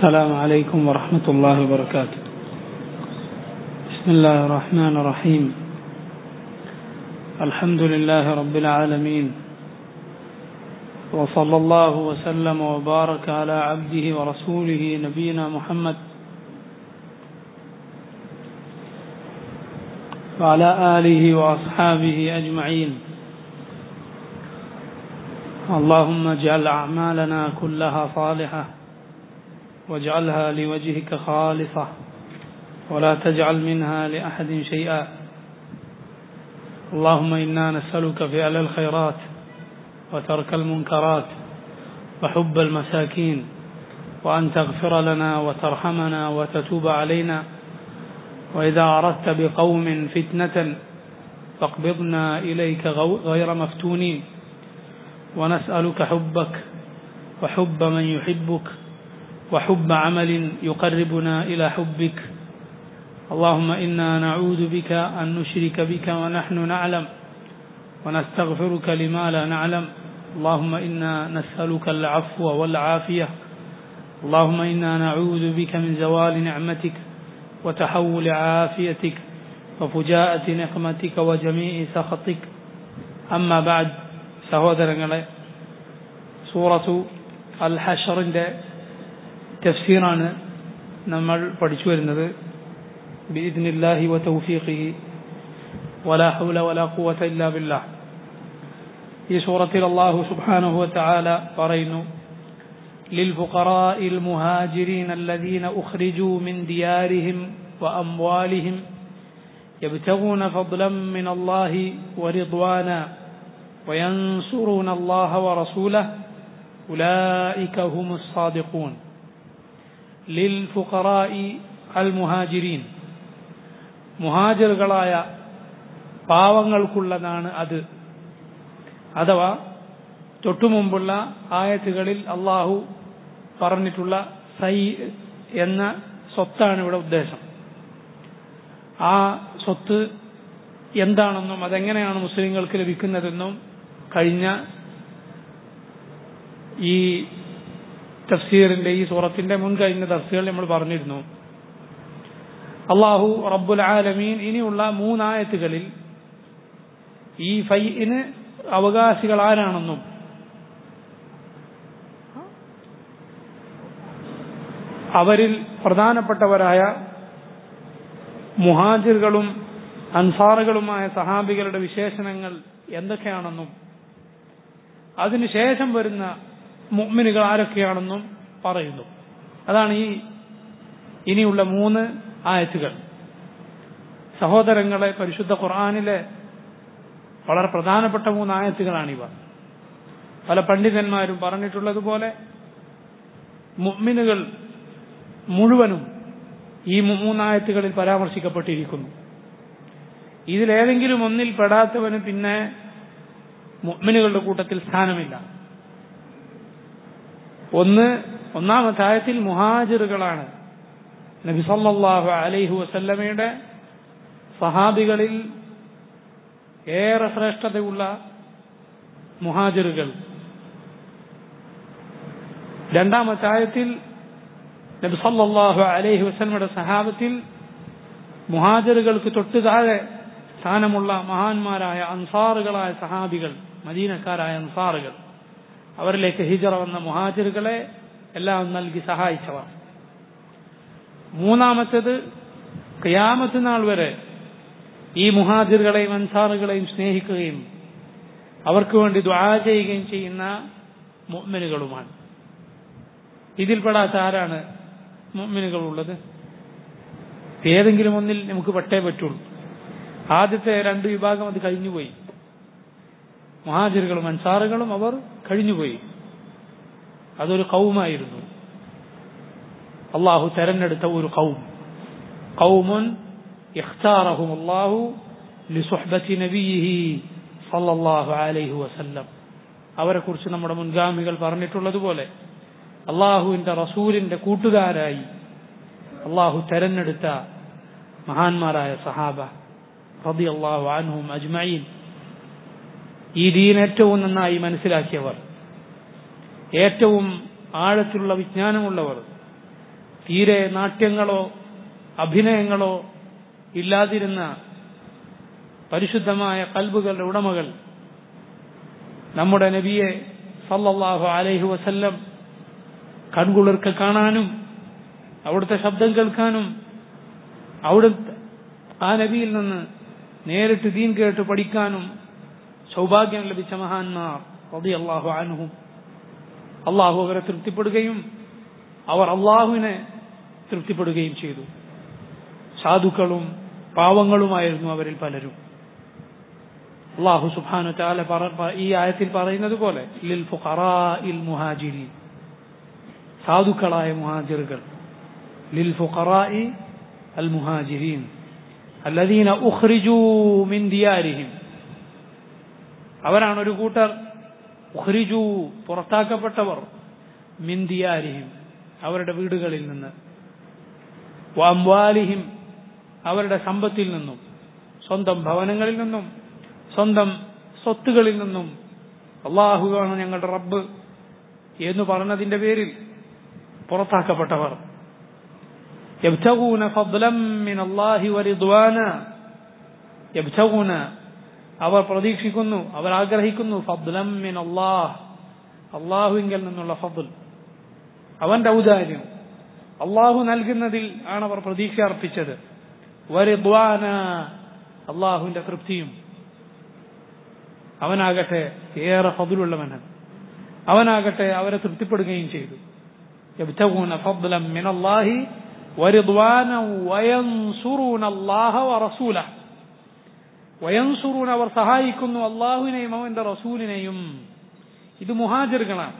السلام عليكم ورحمة الله وبركاته بسم الله الرحمن الرحيم الحمد لله رب العالمين وصلى الله وسلم وبارك على عبده ورسوله نبينا محمد وعلى آله وأصحابه أجمعين اللهم اجعل أعمالنا كلها صالحة واجعلها لوجهك خالصة ولا تجعل منها لأحد شيئا اللهم إنا نسألك فعل الخيرات وترك المنكرات وحب المساكين وأن تغفر لنا وترحمنا وتتوب علينا وإذا أردت بقوم فتنة فاقبضنا إليك غير مفتونين ونسألك حبك وحب من يحبك وحب عمل يقربنا إلى حبك اللهم إنا نعوذ بك أن نشرك بك ونحن نعلم ونستغفرك لما لا نعلم اللهم إنا نسألك العفو والعافية اللهم إنا نعوذ بك من زوال نعمتك وتحول عافيتك وفجاءة نقمتك وجميع سخطك أما بعد സഹോദരങ്ങളെ സൂറത്തു അൽ ഹഷറിൻ്റെ തഫ്സീറാണ് നമ്മൾ പഠിച്ചു വരുന്നത് ബിഇദ്നില്ലാഹി വ തൗഫീഖിഹി വലാ ഹൗല വലാ ഖുവത ഇല്ലാ ബില്ലാഹ് ഈ സൂറത്തിൽ അല്ലാഹു സുബ്ഹാനഹു വ തആല പറയുന്നു للفقراء المهاجرين الذين أخرجوا من ديارهم وأموالهم يبتغون فضلا من الله ورضوانا وينصرون الله ورسوله أولئك هم الصادقون للفقراء المهاجرين മുഹാജിറുകളായ പാവങ്ങൾക്കുള്ളതാണ് അത് അഥവാ തൊട്ടുമുമ്പുള്ള ആയത്തുകളിൽ അള്ളാഹു പറഞ്ഞിട്ടുള്ള സൈ എന്ന സ്വത്താണ് ഇവിടെ ഉദ്ദേശം ആ സ്വത്ത് എന്താണെന്നും അതെങ്ങനെയാണ് മുസ്ലിങ്ങൾക്ക് ലഭിക്കുന്നതെന്നും കഴിഞ്ഞ ഈ തഫ്സീറിന്റെ ഈ സൂറത്തിന്റെ മുൻ കഴിഞ്ഞ തഫ്സീറിൽ നമ്മൾ പറഞ്ഞിരുന്നു അള്ളാഹു റബ്ബുൽ ആലമീൻ ഇനിയുള്ള മൂന്നായത്തുകളിൽ ഈ ഫൈന് അവകാശികൾ ആരാണെന്നും അവരിൽ പ്രധാനപ്പെട്ടവരായ മുഹാജിറുകളും അൻസാറുകളുമായ സഹാബികളുടെ വിശേഷണങ്ങൾ എന്തൊക്കെയാണെന്നും അതിനുശേഷം വരുന്ന മുഅ്മിനുകൾ ആരൊക്കെയാണെന്നും പറയുന്നു അതാണ് ഈ ഇനിയുള്ള മൂന്ന് ആയത്തുകൾ സഹോദരങ്ങളെ പരിശുദ്ധ ഖുർആാനിലെ വളരെ പ്രധാനപ്പെട്ട മൂന്ന് ആയത്തുകളാണിവ പല പണ്ഡിതന്മാരും പറഞ്ഞിട്ടുള്ളതുപോലെ മുഅ്മിനുകൾ മുഴുവനും ഈ മൂന്നായത്തുകളിൽ പരാമർശിക്കപ്പെട്ടിരിക്കുന്നു ഇതിലേതെങ്കിലും ഒന്നിൽ പെടാത്തവന് പിന്നെ മുഅ്മിനുകളുടെ കൂട്ടത്തിൽ സ്ഥാനമില്ല ഒന്ന് ഒന്നാമത്തെ ആയത്തിൽ മുഹാജിറുകളാണ് നബി സല്ലല്ലാഹു അലൈഹി വസല്ലമയുടെ സഹാബികളിൽ ഏറെ ശ്രേഷ്ഠതയുള്ള മുഹാജിറുകൾ രണ്ടാമത്തെ ആയത്തിൽ നബി സല്ലല്ലാഹു അലൈഹി വസല്ലമയുടെ സഹാബത്തിൽ മുഹാജിറുകൾക്ക് തൊട്ടു താഴെ സ്ഥാനമുള്ള മഹാന്മാരായ അൻസാറുകളായ സഹാബികൾ മദീനക്കാരായ അൻസാറുകൾ അവരിലേക്ക് ഹിജറ വന്ന മുഹാജിറുകളെ എല്ലാം നൽകി സഹായിച്ചവർ മൂന്നാമത്തേത് ക്യാമത്ത് നാൾ വരെ ഈ മുഹാജിറുകളെയും അൻസാറുകളെയും സ്നേഹിക്കുകയും അവർക്ക് വേണ്ടി ദ്വാ ചെയ്യുകയും ചെയ്യുന്ന മുഅ്മിനുകളുമാണ് ഇതിൽപ്പെടാത്ത ആരാണ് മുഅ്മിനുകൾ ഉള്ളത് ഏതെങ്കിലും ഒന്നിൽ നമുക്ക് പെട്ടേ പറ്റുള്ളൂ ആദ്യത്തെ രണ്ട് വിഭാഗം അത് കഴിഞ്ഞുപോയി മഹാജിറുകളും അൻസാറുകളും അവർ കഴിഞ്ഞുപോയി അതൊരു കൗമായിരുന്നു അള്ളാഹു തെരഞ്ഞെടുത്ത ഒരു കൗം കൗമുൻ اختارهم الله لصحبة نبيه صلى الله عليه وسلم അവരെ കുറിച്ച് നമ്മുടെ മുൻഗാമികൾ പറഞ്ഞിട്ടുള്ളതുപോലെ അള്ളാഹുവിന്റെ റസൂലിന്റെ കൂട്ടുകാരായി അള്ളാഹു തെരഞ്ഞെടുത്ത മഹാന്മാരായ സഹാബ റബി അള്ളാഹു അൻഹും അജ്മഈൻ ഈ ദീൻ ഏറ്റവും നന്നായി മനസ്സിലാക്കിയവർ ഏറ്റവും ആഴത്തിലുള്ള വിജ്ഞാനമുള്ളവർ തീരെ നാട്യങ്ങളോ അഭിനയങ്ങളോ ഇല്ലാതിരുന്ന പരിശുദ്ധമായ കൽബുകളുടെ ഉടമകൾ നമ്മുടെ നബിയെ സല്ലല്ലാഹു അലൈഹി വസല്ലം കൺകുളിർക്ക് കാണാനും അവിടുത്തെ ശബ്ദം കേൾക്കാനും അവിടുത്തെ ആ നബിയിൽ നിന്ന് നേരിട്ട് ദീൻ കേട്ട് പഠിക്കാനും സൗഭാഗ്യം ലഭിച്ച മഹാന്മാർ റളിയല്ലാഹു അൻഹും അള്ളാഹു അവരെ തൃപ്തിപ്പെടുകയും അവർ അള്ളാഹുവിനെ തൃപ്തിപ്പെടുകയും ചെയ്തു സാധുക്കളും പാവങ്ങളുമായിരുന്നു അവരിൽ പലരും അള്ളാഹു സുബ്ഹാനഹു വതആല പറ- ഈ ആയത്തിൽ പറയുന്നത് പോലെ ലിൽ ഫുഖറാഇൽ മുഹാജിരീൻ സാധുക്കളായ മുഹാജിറുകൾ ലിൽ ഫുഖറാഇ അൽ മുഹാജിരീൻ الذين أخرجوا من ديارهم അവരാണ് ഒരു കൂട്ടർ ഉഖ്രിജു പുറത്താക്കപ്പെട്ടവർ മിൻ ദിയാരിഹിം അവരുടെ വീടുകളിൽ നിന്ന് വാംവാലിഹിം അവരുടെ സമ്പത്തിൽ നിന്നും സ്വന്തം ഭവനങ്ങളിൽ നിന്നും സ്വന്തം സ്വത്തുകളിൽ നിന്നും അള്ളാഹുവാണ് ഞങ്ങളുടെ റബ്ബ് എന്ന് പറഞ്ഞതിന്റെ പേരിൽ പുറത്താക്കപ്പെട്ടവർ يبتغون فضلا من الله ورضوانا يبتغون അവർ പ്രതീക്ഷിക്കുന്നു അവർ ആഗ്രഹിക്കുന്നു ഫദ്ലം മിൻ അള്ളാഹ് അള്ളാഹുവിങ്കിൽ നിന്നുള്ള ഫضൽ അവന്റെ ഔദാര്യം അള്ളാഹു നൽകുന്നതിൽ ആണ് അവർ പ്രതീക്ഷ അർപ്പിച്ചത് വരിദ്വാന അള്ളാഹുവിന്റെ തൃപ്തിയും അവനാകട്ടെ ഏറെ ഫضലുള്ളവനാണ് അവനാകട്ടെ അവരെ തൃപ്തിപ്പെടുകയും ചെയ്തു يبتغون فضلا من الله ورضوانا وينصرون الله ورسوله വയൻസുറൂൻ അവർ സഹായിക്കുന്നു അള്ളാഹുവിനെയും അവന്റെ റസൂലിനെയും ഇത് മുഹാജിറുകളാണ്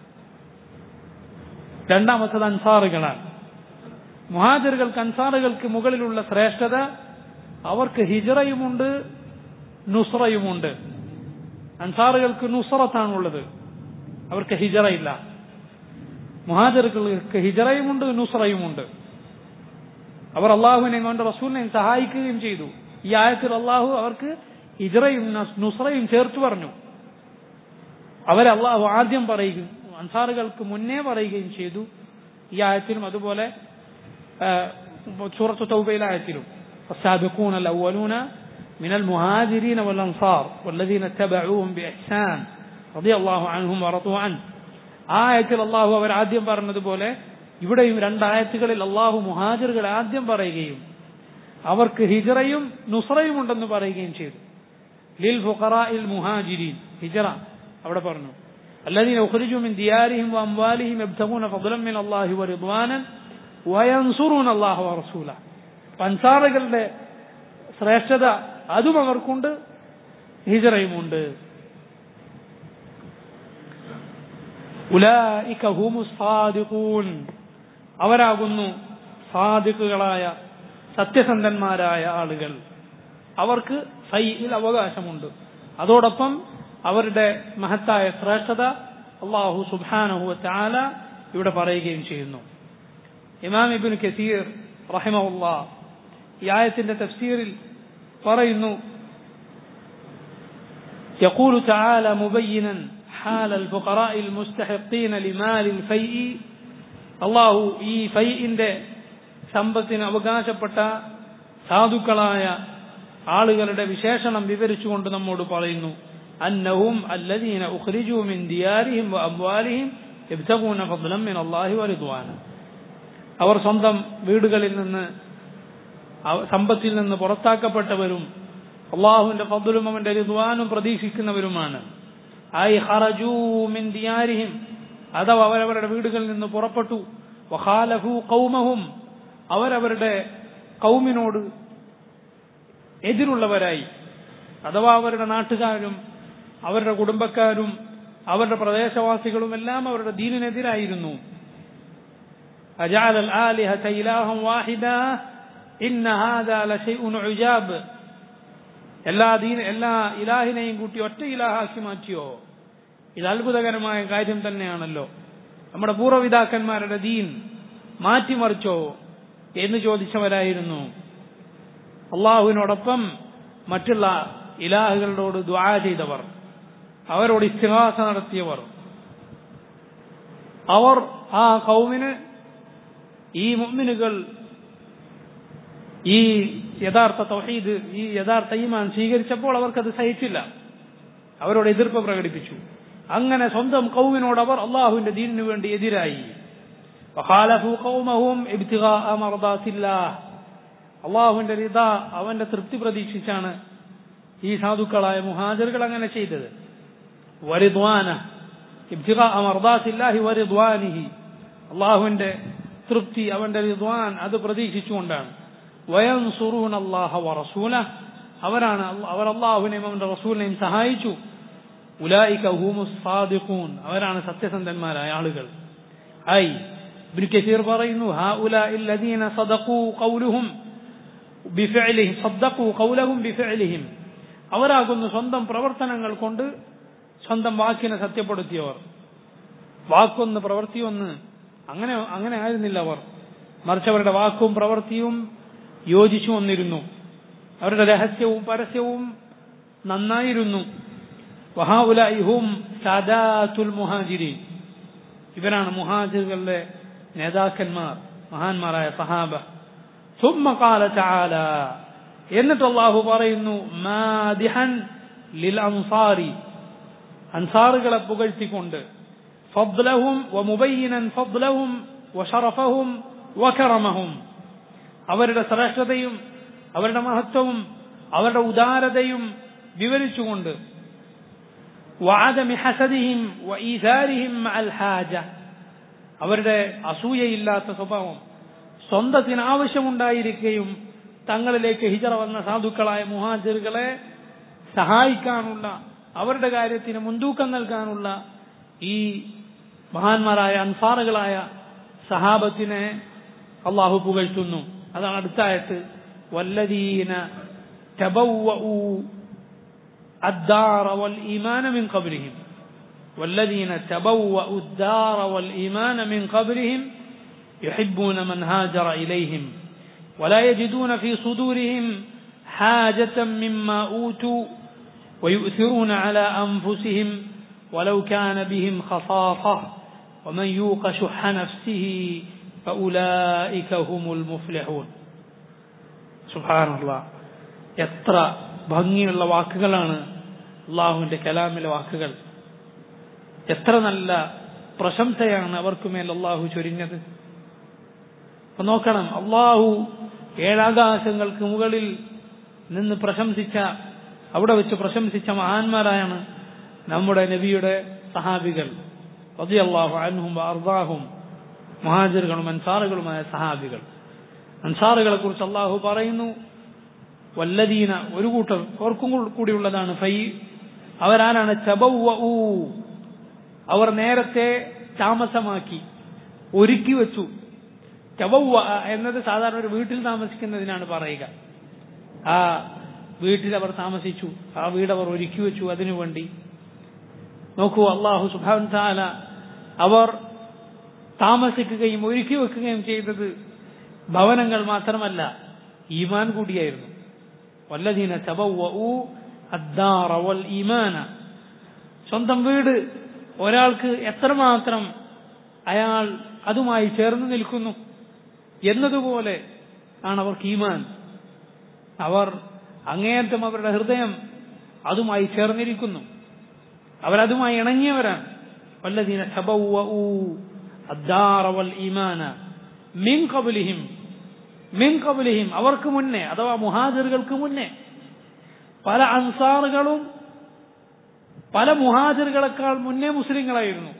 രണ്ടാമത്തത് അൻസാറുകളാണ് മുഹാജിറുകൾക്ക് അൻസാറുകൾക്ക് മുകളിലുള്ള ശ്രേഷ്ഠത അവർക്ക് ഹിജറയുമുണ്ട് നുസ്രയുമുണ്ട് അൻസാറുകൾക്ക് നുസ്രത്താണുള്ളത് അവർക്ക് ഹിജറയില്ല മുഹാജിറുകൾക്ക് ഹിജറയുമുണ്ട് നുസ്രയുമുണ്ട് അവർ അള്ളാഹുവിനെയും അവന്റെ റസൂലിനെയും സഹായിക്കുകയും ചെയ്തു ഈ ആയത്തിൽ അള്ളാഹു അവർക്ക് ഹിജറയും നസ്- നുസ്രയും ചേർത്ത് പറഞ്ഞു അവരെ അള്ളാഹു ആദ്യം പറയുകയും അൻസാറുകൾക്ക് മുന്നേ പറയുകയും ചെയ്തു ഈ ആയത്തിലും അതുപോലെ സൂറത്ത് തൗബയിലെ ആയത്തിലും السابقون الأولون من المهاجرين والأنصار والذين اتبعوهم بإحسان رضي الله عنهم ورضوا عنه ആ ആയത്തിൽ അള്ളാഹു അവർ ആദ്യം പറഞ്ഞതുപോലെ ഇവിടെയും രണ്ടായത്തുകളിൽ അള്ളാഹു മുഹാജിറുകൾ ആദ്യം പറയുകയും അവർക്ക് ഹിജറയും നുസ്രയും ഉണ്ടെന്ന് പറയുകയും ചെയ്തു ലിൽ ഫുഖറാഇൽ മുഹാജിരീൻ ഹിജറ അവിടെ പറഞ്ഞു الذين أخرجوا من ديارهم وأموالهم يبتغون فضلا من الله ورضوانا وينصرون الله ورسوله അൻസാറുകളുടെ ശ്രേഷ്ഠത അതും അവർക്കുണ്ട് ഹിജറയുമുണ്ട് ഉലായിക ഹുമുസ് സാദിഖൂൻ അവരാകുന്നു സാദിഖുകളായ സത്യസന്ധന്മാരായ ആളുകൾ അവർക്ക് സൈയിൽ അവകാശമുണ്ട് അതോടൊപ്പം അവരുടെ മഹത്തായ ശ്രേഷ്ഠത അള്ളാഹു സുബ്ഹാനഹു വതആല ഇവിടെ പറയുകയും ചെയ്യുന്നു ഇമാം ഇബ്നു കസീർ റഹിമഹുല്ലാ ഈ ആയത്തിന്റെ തഫ്സീറിൽ പറയുന്നു يقول تعالى مبينا حال الفقراء المستحقين لمال الفيء അള്ളാഹു ഈ ഫൈഇന്റെ സമ്പത്തിന് അവകാശപ്പെട്ട സാധുക്കളായ ആളുകളുടെ വിശേഷണം വിവരിച്ചുകൊണ്ട് നമ്മോട് പറയുന്നു അന്നഹും അല്ലദീന ഉഖ്രിജു മിൻ ദിയാരിഹിം വ അംവാലിഹിം യബ്തഗൂന ഫദ്ലൻ മിൻ അല്ലാഹി വ റിദ്വാന അവർ സ്വന്തം വീടുകളിൽ നിന്ന് അവ- സമ്പത്തിൽ നിന്ന് പുറത്താക്കപ്പെട്ടവരും അള്ളാഹുവിന്റെ ഫضലും അവന്റെ റിദ്വാനും പ്രതീക്ഷിക്കുന്നവരുമാണ് ഐ ഖറജൂ മിൻ ദിയാരിഹിം അഥവാ അവരവരുടെ വീടുകളിൽ നിന്ന് പുറപ്പെട്ടു വഖാലഫു ഖൗമഹും അവരവരുടെ കൗമിനോട് എതിരുള്ളവരായി അഥവാ അവരുടെ നാട്ടുകാരും അവരുടെ കുടുംബക്കാരും അവരുടെ പ്രദേശവാസികളും എല്ലാം അവരുടെ ദീനിനെതിരായിരുന്നു أجعل الآلهة إلها واحدا إن هذا لشيء عجاب എല്ലാ ദീന എല്ലാ ഇലാഹിനെയും കൂട്ടി ഒറ്റ ഇലാഹാക്കി മാറ്റിയോ ഇത് അത്ഭുതകരമായ കാര്യം തന്നെയാണല്ലോ നമ്മുടെ പൂർവ്വപിതാക്കന്മാരുടെ ദീൻ മാറ്റിമറിച്ചോ എന്ന് ചോദിച്ചവരായിരുന്നു അള്ളാഹുവിനോടൊപ്പം മറ്റുള്ള ഇലാഹുകളോട് ദ്വാ ചെയ്തവർ അവരോട് ഇസ്തിഹാസ നടത്തിയവർ അവർ ആ കൗമിന് ഈ മുഅ്മിനുകൾ ഈ യഥാർത്ഥ തൗഹീദ് ഈ യഥാർത്ഥ ഈമാൻ സ്വീകരിച്ചപ്പോൾ അവർക്കത് സഹിച്ചില്ല അവരോട് എതിർപ്പ് പ്രകടിപ്പിച്ചു അങ്ങനെ സ്വന്തം കൗമിനോട് അവർ അള്ളാഹുവിന്റെ ദീനിനു വേണ്ടി എതിരായി وخالفوا قومهم ابتغاء مرضات الله അള്ളാഹുവിന്റെ റിത അവന്റെ തൃപ്തി പ്രതീക്ഷിച്ചാണ് ഈ സാധുക്കളായ മുഹാജറുകൾ അങ്ങനെ ചെയ്തത് വരിദ്വാന ابتغاء مرضات الله ورضوانه അള്ളാഹുവിന്റെ തൃപ്തി അവന്റെ റിദ്വാൻ അത് പ്രതീക്ഷിച്ചുകൊണ്ടാണ് വയൻസുറൂൻ അള്ളാഹ വറസൂല അവരാണ് അവർ അള്ളാഹുവിനെയും അവന്റെ റസൂലിനെയും സഹായിച്ചു ഉലായിക ഹൂമുസ് സാദിഖൂൻ അവരാണ് സത്യസന്ധന്മാരായ ആളുകൾ ഐ ഇബ്നു കസീർ പറയുന്നു ഹൗലാഇ الذين صدقوا قولهم بفعلهم صدقوا قولهم بفعلهم അവരാകുന്നു സ്വന്തം പ്രവർത്തനങ്ങൾ കൊണ്ട് സ്വന്തം വാക്കിനെ സത്യപ്പെടുത്തിയവർ വാക്കൊന്ന് പ്രവൃത്തിയൊന്ന് അങ്ങനെ അങ്ങനെ ആയിരുന്നില്ല അവർ മറിച്ച് അവരുടെ വാക്കും പ്രവൃത്തിയും യോജിച്ചു വന്നിരുന്നു അവരുടെ രഹസ്യവും പരസ്യവും നന്നായിരുന്നു വഹാഉലൈഹും സാദാത്തുൽ മുഹാജിരീൻ ഇവരാണ് മുഹാജിറുകളുടെ നേതാക്കന്മാർ മഹാന്മാരായ സഹാബ ثم قال تعالى എന്നിട്ട് അള്ളാഹു പറയുന്നു മാദിഹൻ ലിൽ അൻസാരി അൻസാറുകളെ പുകഴ്ത്തിക്കൊണ്ട് ഫദ്ലഹും വമുബയ്യിനൻ ഫദ്ലഹും വഷറഫഹും വകറമഹും അവരുടെ ശ്രേഷ്ഠതയും അവരുടെ മഹത്വവും അവരുടെ ഉദാരതയും വിവരിച്ചുകൊണ്ട് وعدم حسدهم وإيثارهم مع الحاجة അവരുടെ അസൂയയില്ലാത്ത സ്വഭാവം സ്വന്തത്തിന് ആവശ്യമുണ്ടായിരിക്കുകയും തങ്ങളിലേക്ക് ഹിജറ വന്ന സാധുക്കളായ മുഹാജിറുകളെ സഹായിക്കാനുള്ള അവരുടെ കാര്യത്തിന് മുൻതൂക്കം നൽകാനുള്ള ഈ മഹാന്മാരായ അൻസാറുകളായ സഹാബത്തിനെ അള്ളാഹു പുകഴ്ത്തുന്നു അതാണ് അടുത്തായിട്ട് വല്ലദീന تبوأوا الدار والإيمان من قبلهم والذين تبوأوا الدار والإيمان من قبلهم يحبون من هاجر إليهم ولا يجدون في صدورهم حاجة مما أوتوا ويؤثرون على أنفسهم ولو كان بهم خصاصة ومن يوق شح نفسه فأولئك هم المفلحون سبحان الله എത്ര ഭംഗിയുള്ള വാക്കുകളാണ് അള്ളാഹുവിന്റെ കലാമിലെ വാക്കുകൾ എത്ര നല്ല പ്രശംസയാണ് അവർക്കുമേൽ അള്ളാഹു ചൊരിഞ്ഞത് അപ്പൊ നോക്കണം അള്ളാഹു ഏഴാകാശങ്ങൾക്ക് മുകളിൽ നിന്ന് പ്രശംസിച്ച അവിടെ വെച്ച് പ്രശംസിച്ച മഹാന്മാരായാണ് നമ്മുടെ നബിയുടെ സഹാബികൾ അള്ളാഹു അൻഹും അർദാഹും മഹാജറുകളും അൻസാറുകളുമായ സഹാബികൾ അൻസാറുകളെ കുറിച്ച് അള്ളാഹു പറയുന്നു വല്ലദീന ഒരു കൂട്ടർ ഓർക്കും കൂടിയുള്ളതാണ് ഫൈ അവരാരാണ് ചബൗവ അവർ നേരത്തെ താമസമാക്കി ഒരുക്കി വെച്ചു ചബൗവ എന്നത് സാധാരണ ഒരു വീട്ടിൽ താമസിക്കുന്നതിനാണ് പറയുക ആ വീട്ടിൽ അവർ താമസിച്ചു ആ വീട് അവർ ഒരുക്കി വെച്ചു അതിനു വേണ്ടി നോക്കൂ അള്ളാഹു സുബാൻ താല അവർ താമസിക്കുകയും ഒരുക്കി വെക്കുകയും ചെയ്തത് ഭവനങ്ങൾ മാത്രമല്ല ഈമാൻ കൂടിയായിരുന്നു വല്ലദീന തബവ്വഉ അദ്ദാറ വൽ ഈമാന സ്വന്തം വീട് ഒരാൾക്ക് എത്രമാത്രം അയാൾ അതുമായി ചേർന്ന് നിൽക്കുന്നു എന്നതുപോലെ ആണ് അവർക്ക് ഈമാൻ അവർ അങ്ങേയറ്റം അവരുടെ ഹൃദയം അതുമായി ചേർന്നിരിക്കുന്നു അവരതുമായി ഇണങ്ങിയവരാണ് വല്ലദീന തബവ്വഉ അദ്ദാറ വൽ ഈമാന മിൻ ഖബ്ലിഹിം മിൻ കബലിഹിം അവർക്ക് മുന്നേ അഥവാ മുഹാജിറുകൾക്ക് മുന്നേ പല അൻസാറുകളും പല മുഹാജിറുകളെക്കാൾ മുന്നേ മുസ്ലിങ്ങളായിരുന്നു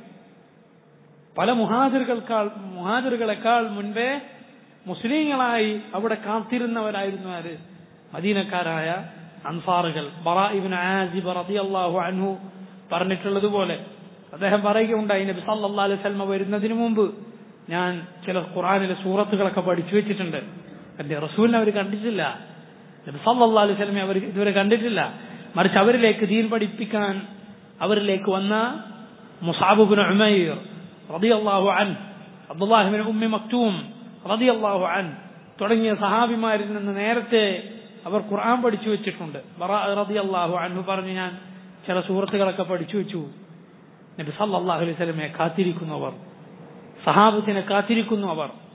പല മുഹാജിറുകൾക്കാൾ മുഹാജിറുകളെക്കാൾ മുൻപേ മുസ്ലിങ്ങളായി അവിടെ കാത്തിരുന്നവരായിരുന്നു ആര് മദീനക്കാരായ അൻസാറുകൾ ബറാഇബിൻ ആസിബ് റളിയല്ലാഹു അൻഹു പറഞ്ഞിട്ടുള്ളതുപോലെ അദ്ദേഹം പറയുകയുണ്ടായി നബി സല്ലല്ലാഹു അലൈഹി വസല്ലം വരുന്നതിന് മുമ്പ് ഞാൻ ചില ഖുറാനിലെ സൂറത്തുകളൊക്കെ പഠിച്ചു വെച്ചിട്ടുണ്ട് എന്റെ റസൂലിനെ അവർ കണ്ടിട്ടില്ല നബി സല്ലല്ലാഹു അലൈഹി വസല്ലമെ അവർ ഇതുവരെ കണ്ടിട്ടില്ല മറിച്ച് അവരിലേക്ക് ദീൻ പഠിപ്പിക്കാൻ അവരിലേക്ക് വന്ന മുസാബുബിൻ ഉമൈർ റളിയല്ലാഹു അൻ അബ്ദുല്ലാഹിബിൻ ഉമ്മി മക്തൂം റളിയല്ലാഹു അൻ തുടങ്ങിയ സഹാബിമാരിൽ നിന്ന് നേരത്തെ അവർ ഖുർആൻ പഠിച്ചു വെച്ചിട്ടുണ്ട് ബറാ റളിയല്ലാഹു അൻഹു പറഞ്ഞു ഞാൻ ചില സൂറത്തുകളൊക്കെ പഠിച്ചു വെച്ചു നബി സല്ലല്ലാഹു അലൈഹി വസല്ലമയെ കാത്തിരിക്കുന്നവർ സഹാബത്തിനെ കാത്തിരിക്കുന്നു അവർ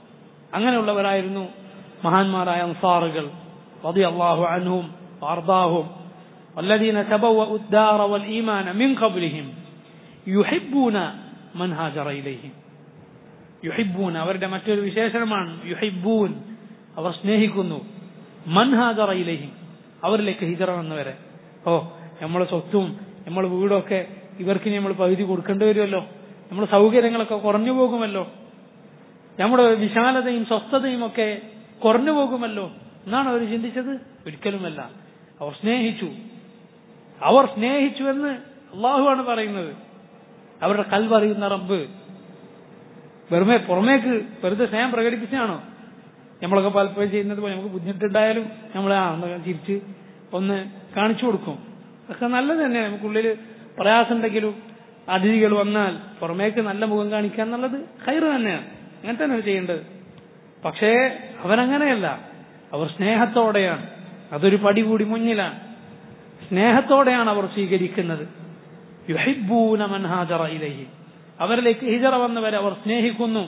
അങ്ങനെയുള്ളവരായിരുന്നു മഹാന്മാരായ അൻസാറുകൾ റളിയല്ലാഹു അൻഹും വാർദാഹും والذين تبوأوا الدار والإيمان من قبلهم يحبون من هاجر إليهم യുഹിബൂൻ അവരുടെ മറ്റൊരു വിശേഷണമാണ് യുഹിബൂൻ അവർ സ്നേഹിക്കുന്നു മൻ ഹാജറ ഇലൈഹിം അവരിലേക്ക് ഹിജറ വന്നവരെ ഓ നമ്മളെ സ്വത്തും നമ്മളെ വീടൊക്കെ ഇവർക്ക് നമ്മൾ പകുതി കൊടുക്കേണ്ടി വരുമല്ലോ നമ്മുടെ സൗകര്യങ്ങളൊക്കെ കുറഞ്ഞു പോകുമല്ലോ നമ്മുടെ വിശാലതയും സ്വസ്ഥതയും ഒക്കെ കുറഞ്ഞു പോകുമല്ലോ എന്നാണ് അവർ ചിന്തിച്ചത് ഒരിക്കലുമല്ല അവർ സ്നേഹിച്ചു അവർ സ്നേഹിച്ചു എന്ന് അള്ളാഹുവാണ് പറയുന്നത് അവരുടെ കൽവറിയുന്ന റബ്ബ് വെറുതെ പുറമേക്ക് വെറുതെ സ്നേഹം പ്രകടിപ്പിച്ചാണോ നമ്മളൊക്കെ പലപ്പോഴും ചെയ്യുന്നത് പോലെ നമുക്ക് ബുദ്ധിമുട്ടുണ്ടായാലും നമ്മൾ ആ ഒന്ന് തിരിച്ച് ഒന്ന് കാണിച്ചു കൊടുക്കും അതൊക്കെ നല്ലത് തന്നെ നമുക്കുള്ളിൽ പ്രയാസമുണ്ടെങ്കിലും അതിഥികൾ വന്നാൽ പുറമേക്ക് നല്ല മുഖം കാണിക്കുക എന്നുള്ളത് ഹൈറ് തന്നെയാണ് അങ്ങനെ തന്നെ ചെയ്യേണ്ടത് പക്ഷേ അവരങ്ങനെയല്ല അവർ സ്നേഹത്തോടെയാണ് അതൊരു പടി കൂടി മുന്നിലാണ് സ്നേഹത്തോടെയാണ് അവർ സ്വീകരിക്കുന്നത് യുഹിബൂന മൻഹാജറ ഇലൈഹി അവരിലേക്ക് ഹിജറ വന്നവരെ അവർ സ്നേഹിക്കുന്നു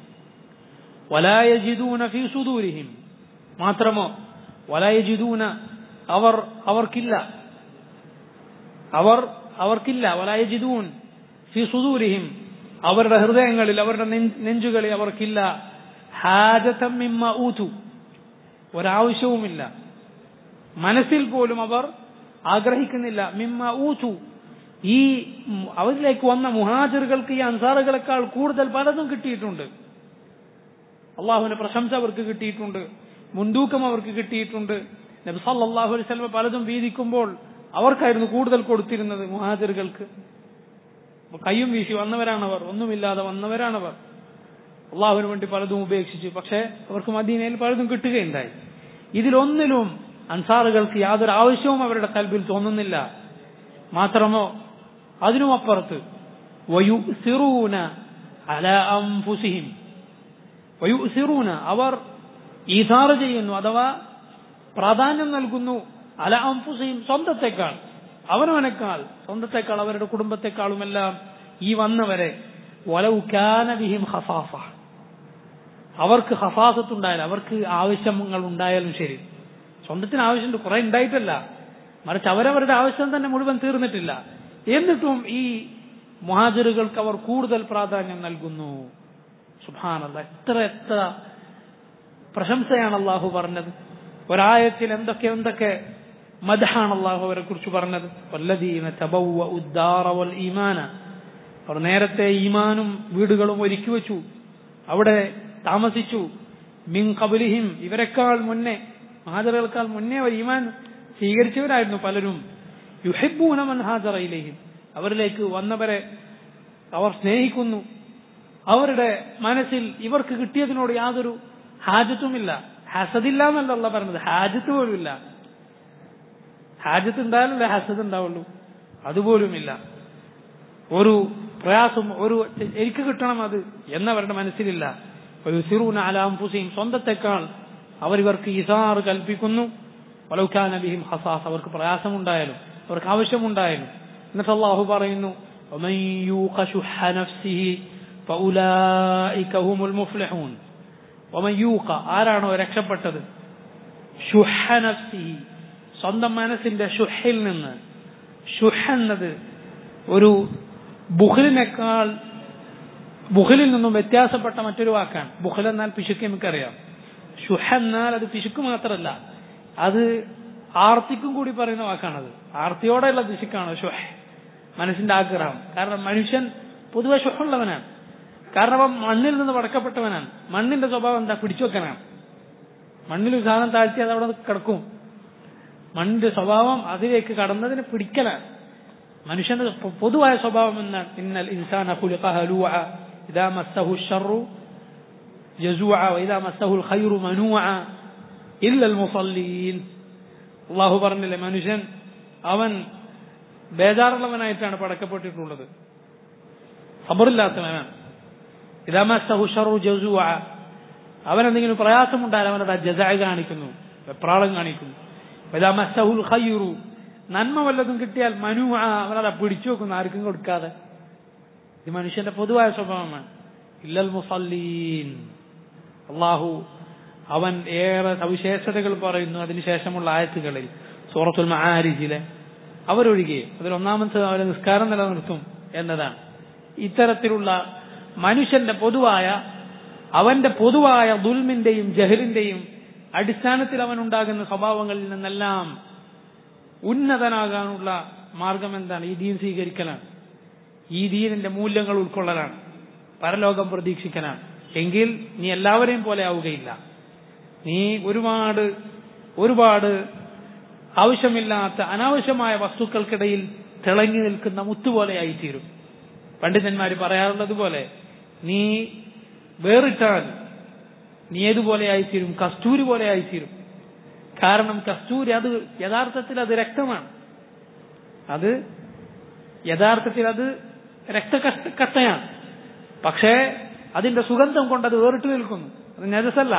വലായജിദൂന ഫി സുദൂരിഹിം മാത്രമോ വലായജിദൂന അവർ അവർക്കില്ല അവർ അവർക്കില്ല വലായജിദൂൻ ഫി സുദൂരിഹിം അവരുടെ ഹൃദയങ്ങളിൽ അവരുടെ നെഞ്ചുകളിൽ അവർക്കില്ല ഹാജത്തം മിമ്മ ഊതു ഒരാവശ്യവുമില്ല മനസ്സിൽ പോലും അവർ ആഗ്രഹിക്കുന്നില്ല മിമ്മ ഊതു ഈ അവരിലേക്ക് വന്ന മുഹാജിറുകൾക്ക് ഈ അൻസാറുകളെക്കാൾ കൂടുതൽ പലതും കിട്ടിയിട്ടുണ്ട് അള്ളാഹുവിന്റെ പ്രശംസ അവർക്ക് കിട്ടിയിട്ടുണ്ട് മുൻതൂക്കം അവർക്ക് കിട്ടിയിട്ടുണ്ട് നബി സല്ലല്ലാഹു അലൈഹി വസല്ലം പലതും വീതിക്കുമ്പോൾ അവർക്കായിരുന്നു കൂടുതൽ കൊടുത്തിരുന്നത് മുഹാജിറുകൾക്ക് കയ്യും വീശി വന്നവരാണവർ ഒന്നുമില്ലാതെ വന്നവരാണവർ അള്ളാഹുവിന് വേണ്ടി പലതും ഉപേക്ഷിച്ചു പക്ഷേ അവർക്ക് മദീനയിൽ പലതും കിട്ടുകയുണ്ടായി ഇതിലൊന്നിലും അൻസാറുകൾക്ക് യാതൊരു ആവശ്യവും അവരുടെ കൽബിൽ തോന്നുന്നില്ല മാത്രമോ അതിനുമപ്പുറത്ത് വയുസിറൂന അല അംഫുസിഹിം വയുസിറൂന അവർ ഈസാർ ചെയ്യുന്നു അഥവാ പ്രാധാന്യം നൽകുന്നു അല അംഫുസിഹിം സ്വന്തത്തെക്കാൾ അവനവനേക്കാൾ സ്വന്തത്തെക്കാൾ അവരുടെ കുടുംബത്തെക്കാളുമെല്ലാം ഈ വന്നവരെ വലൗക്കാനബിഹിം ഹസാഫ അവർക്ക് ഹസാസത്തുണ്ടായാലും അവർക്ക് ആവശ്യങ്ങൾ ഉണ്ടായാലും ശരി സ്വന്തത്തിന് ആവശ്യമുണ്ട് കുറെ ഉണ്ടായിട്ടല്ല മറിച്ച് അവരവരുടെ ആവശ്യം തന്നെ മുഴുവൻ തീർന്നിട്ടില്ല എന്നിട്ടും ഈ മുഹാജിറുകൾക്ക് അവർ കൂടുതൽ പ്രാധാന്യം നൽകുന്നു സുഭാനല്ല എത്ര എത്ര പ്രശംസയാണ് അള്ളാഹു പറഞ്ഞത് ഒരായത്തിൽ എന്തൊക്കെ എന്തൊക്കെ മദഹാണ് അള്ളാഹു അവരെ കുറിച്ച് പറഞ്ഞത് വല്ലദീന തബവ്വ ഉദ്ദാറ വൽ ഈമാന അവർ നേരത്തെ ഈമാനും വീടുകളും ഒരുക്കി വെച്ചു അവിടെ താമസിച്ചു മിൻ കബുലിഹിം ഇവരെക്കാൾ മുന്നേ മഹാജറുകൾക്കാൾ മുന്നേ അവർ ഈമാൻ സ്വീകരിച്ചവരായിരുന്നു പലരും യുഹിബൂന മൻ ഹാജറ ഇലൈഹിം അവരിലേക്ക് വന്നവരെ അവർ സ്നേഹിക്കുന്നു അവരുടെ മനസ്സിൽ ഇവർക്ക് കിട്ടിയതിനോട് യാതൊരു ഹാജത്തുമില്ല ഹസദില്ല എന്നല്ല പറഞ്ഞത് ഹാജത്ത് പോലുമില്ല ഹാജത്ത് ഉണ്ടായാലല്ലേ ഹസദ് ഉണ്ടാവുള്ളൂ അതുപോലുമില്ല ഒരു പ്രയാസം ഒരു എനിക്ക് കിട്ടണം അത് എന്നവരുടെ മനസ്സിലില്ല ഒരു സിറൂന അലാംഫുസീം സ്വന്തത്തെക്കാൾ അവർ ഇവർക്ക് ഇസാറ് കൽപ്പിക്കുന്നു വലൗഖാന ബിഹിം ഹസാസ് അവർക്ക് പ്രയാസമുണ്ടായാലും അവർക്ക് ആവശ്യമുണ്ടായാലും എന്നിട്ട് അള്ളാഹു പറയുന്നു ومن يوق شح نفسه فأولئك هم المفلحون ومن يوق ആരാണോ രക്ഷപ്പെട്ടത് ഷുഹ നഫ്സിഹി സ്വന്തം മനസ്സിന്റെ ഷുഹിൽ നിന്ന് ഷുഹ എന്നത് ഒരു ബുഖലിനേക്കാൾ ബുഖലിൽ നിന്നും വ്യത്യാസപ്പെട്ട മറ്റൊരു വാക്കാണ് ബുഖൽ എന്നാൽ പിശുക്ക് നമുക്കറിയാം ഷുഹ എന്നാൽ അത് പിശുക്ക് മാത്രമല്ല അത് ആർത്തിക്കും കൂടി പറയുന്ന വാക്കാണത് ആർത്തിയോടെയുള്ള പിശുക്കാണ് ഷുഹ് മനസ്സിന്റെ ആഗ്രഹം കാരണം മനുഷ്യൻ പൊതുവെ ഷുഹുള്ളവനാണ് കാരണം അവൻ മണ്ണിൽ നിന്ന് വടക്കപ്പെട്ടവനാണ് മണ്ണിന്റെ സ്വഭാവം എന്താ പിടിച്ചു വെക്കാനാണ് മണ്ണിൽ ഒരു സാധനം താഴ്ത്തി അത് അവിടെ കിടക്കും മണ്ണിന്റെ സ്വഭാവം അതിലേക്ക് കടന്നതിന് പിടിക്കലാണ് മനുഷ്യന്റെ പൊതുവായ സ്വഭാവം എന്നാണ് ഇന്നൽ ഇൻസാന ഇതാ മസ്സഹു ഷറു جزوعا وإذا مسه الخير منوعا إلا المصلين അള്ളാഹു പറഞ്ഞില്ലേ മനുഷ്യൻ അവൻ ബേജാറുള്ളവനായിട്ടാണ് പടക്കപ്പെട്ടിട്ടുള്ളത് സബറില്ലാത്തവനാണ് ഇതാ മസ്സഹു ഷറു ജസുവ അവൻ എന്തെങ്കിലും പ്രയാസമുണ്ടായാൽ അവനത് ജസായ കാണിക്കുന്നു വെപ്രാളം കാണിക്കുന്നു ഇതാ മസ്സഹുൽ ഖയ്യുറു നന്മ വല്ലതും കിട്ടിയാൽ മനു അവനത് പിടിച്ചു വെക്കുന്നു ആർക്കും കൊടുക്കാതെ ഇത് മനുഷ്യന്റെ പൊതുവായ സ്വഭാവമാണ് ഇല്ലൽ മുസല്ലീൻ അള്ളാഹു അവൻ ഏറെ സവിശേഷതകൾ പറയുന്നു അതിനുശേഷമുള്ള ആയത്തുകളിൽ സൂറത്തുൽ മഹാരിജിലെ അവരൊഴികെ അതിൽ ഒന്നാമത്തെ അവരെ നിസ്കാരം നിലനിർത്തും എന്നതാണ് ഇത്തരത്തിലുള്ള മനുഷ്യന്റെ പൊതുവായ അവന്റെ പൊതുവായ ദുൽമിന്റെയും ജഹലിന്റെയും അടിസ്ഥാനത്തിൽ അവനുണ്ടാകുന്ന സ്വഭാവങ്ങളിൽ നിന്നെല്ലാം ഉന്നതനാകാനുള്ള മാർഗം എന്താണ് ഈ ദീൻ സ്വീകരിക്കലാണ് ഈ ദീനിന്റെ മൂല്യങ്ങൾ ഉൾക്കൊള്ളലാണ് പരലോകം പ്രതീക്ഷിക്കലാണ് എങ്കിൽ നീ എല്ലാവരെയും പോലെ ആവുകയില്ല നീ ഒരുപാട് ഒരുപാട് ആവശ്യമില്ലാത്ത അനാവശ്യമായ വസ്തുക്കൾക്കിടയിൽ തിളങ്ങി നിൽക്കുന്ന മുത്തുപോലെയായി തീരും പണ്ഡിതന്മാർ പറയാറുള്ളത് പോലെ നീ വേറിട്ടാൽ നീ ഏതുപോലെ ആയിത്തീരും കസ്തൂരി പോലെ ആയിത്തീരും കാരണം കസ്തൂരി അത് യഥാർത്ഥത്തിൽ അത് രക്തമാണ് അത് യഥാർത്ഥത്തിൽ അത് രക്തകട്ടയാണ് പക്ഷേ അതിന്റെ സുഗന്ധം കൊണ്ട് അത് വേറിട്ട് നിൽക്കുന്നു അത് നജസല്ല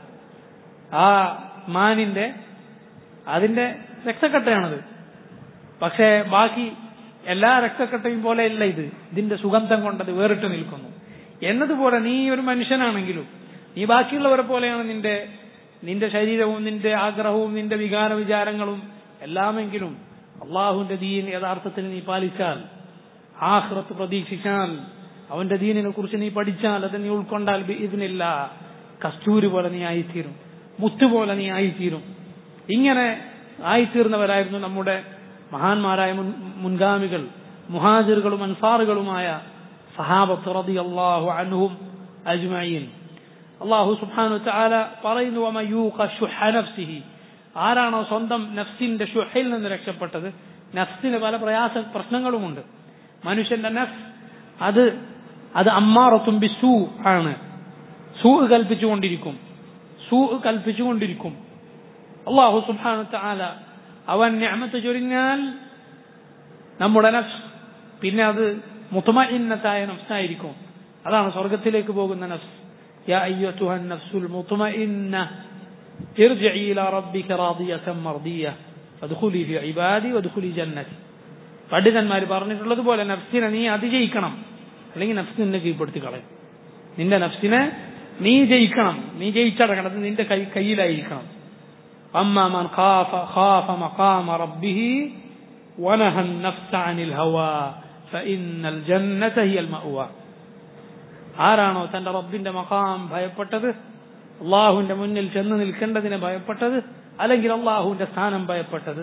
ആ മാനിന്റെ അതിന്റെ രക്തക്കട്ടയാണത് പക്ഷേ ബാക്കി എല്ലാ രക്തക്കട്ടയും പോലെയല്ല ഇത് ഇതിന്റെ സുഗന്ധം കൊണ്ട് അത് വേറിട്ട് നിൽക്കുന്നു എന്നതുപോലെ നീ ഒരു മനുഷ്യനാണെങ്കിലും നീ ബാക്കിയുള്ളവരെ പോലെയാണ് നിന്റെ നിന്റെ ശരീരവും നിന്റെ ആഗ്രഹവും നിന്റെ വികാര വിചാരങ്ങളും എല്ലാമെങ്കിലും അള്ളാഹുവിന്റെ ദീൻ യഥാർത്ഥത്തിൽ നീ പാലിച്ചാൽ ആഹ്റത്ത് പ്രതീക്ഷിച്ചാൽ അവന്റെ ദീനിനെ കുറിച്ച് നീ പഠിച്ചാൽ അത് നീ ഉൾക്കൊണ്ടാൽ ഇതിനില്ല കസ്തൂരി പോലെ നീ ആയിത്തീരും മുത്തുപോലെ നീ ആയിത്തീരും ഇങ്ങനെ ആയിത്തീർന്നവരായിരുന്നു നമ്മുടെ മഹാന്മാരായ മുൻ മുൻഗാമികൾ മുഹാജിറുകളും അൻസാറുകളുമായ സഹാബത്ത് റതി അള്ളാഹു അൻഹും അജ്മഈൻ അള്ളാഹു സുബ്ഹാനഹു തആല പറയുന്നു വമ യൂഖ ശുഹ നഫ്സിഹി ആരാണോ സ്വന്തം നഫ്സിന്റെ ഷുഹയിൽ നിന്ന് രക്ഷപ്പെട്ടത് നഫ്സിന് പല പ്രയാസ പ്രശ്നങ്ങളുമുണ്ട് മനുഷ്യന്റെ നഫ്സ് അത് അത് അമ്മാറത്തും ബിസു ആണ് സൂ കൽപ്പിച്ചുകൊണ്ടിരിക്കും സൂ കൽപ്പിച്ചുകൊണ്ടിരിക്കും അള്ളാഹു സുബ്ഹാനഹു തആല അവൻ ഞാമത്ത് ചൊരിഞ്ഞാൽ നമ്മുടെ നഫ്സ് പിന്നെ അത് മുത്തമഇന്നത്തായ നഫ്സായിരിക്കും അതാണ് സ്വർഗത്തിലേക്ക് പോകുന്ന നഫ്സ് يا أيتها النفس المطمئنة ارجعي إلى ربك راضية مرضية فادخلي في عبادي وادخلي جنتي പണ്ഡിതന്മാർ പറഞ്ഞിട്ടുള്ളതുപോലെ നഫ്സിനെ നീ അതിജയിക്കണം അല്ലെങ്കിൽ നഫ്സ് നിന്നെ കീഴ്പ്പെടുത്തി കളയും നിന്റെ നഫ്സിനെ നീ ജയിക്കണം നീ ജയിച്ചടക്കണം അത് നിന്റെ കൈ കയ്യിലായിരിക്കണം أما من خاف خاف مقام ربه ونهى النفس عن الهوى فإن الجنة هي المأوى ആരാണോ തന്റെ റബ്ബിന്റെ മഖാം ഭയപ്പെട്ടത് അള്ളാഹുവിന്റെ മുന്നിൽ ചെന്ന് നിൽക്കേണ്ടതിനെ ഭയപ്പെട്ടത് അല്ലെങ്കിൽ അള്ളാഹുവിന്റെ സ്ഥാനം ഭയപ്പെട്ടത്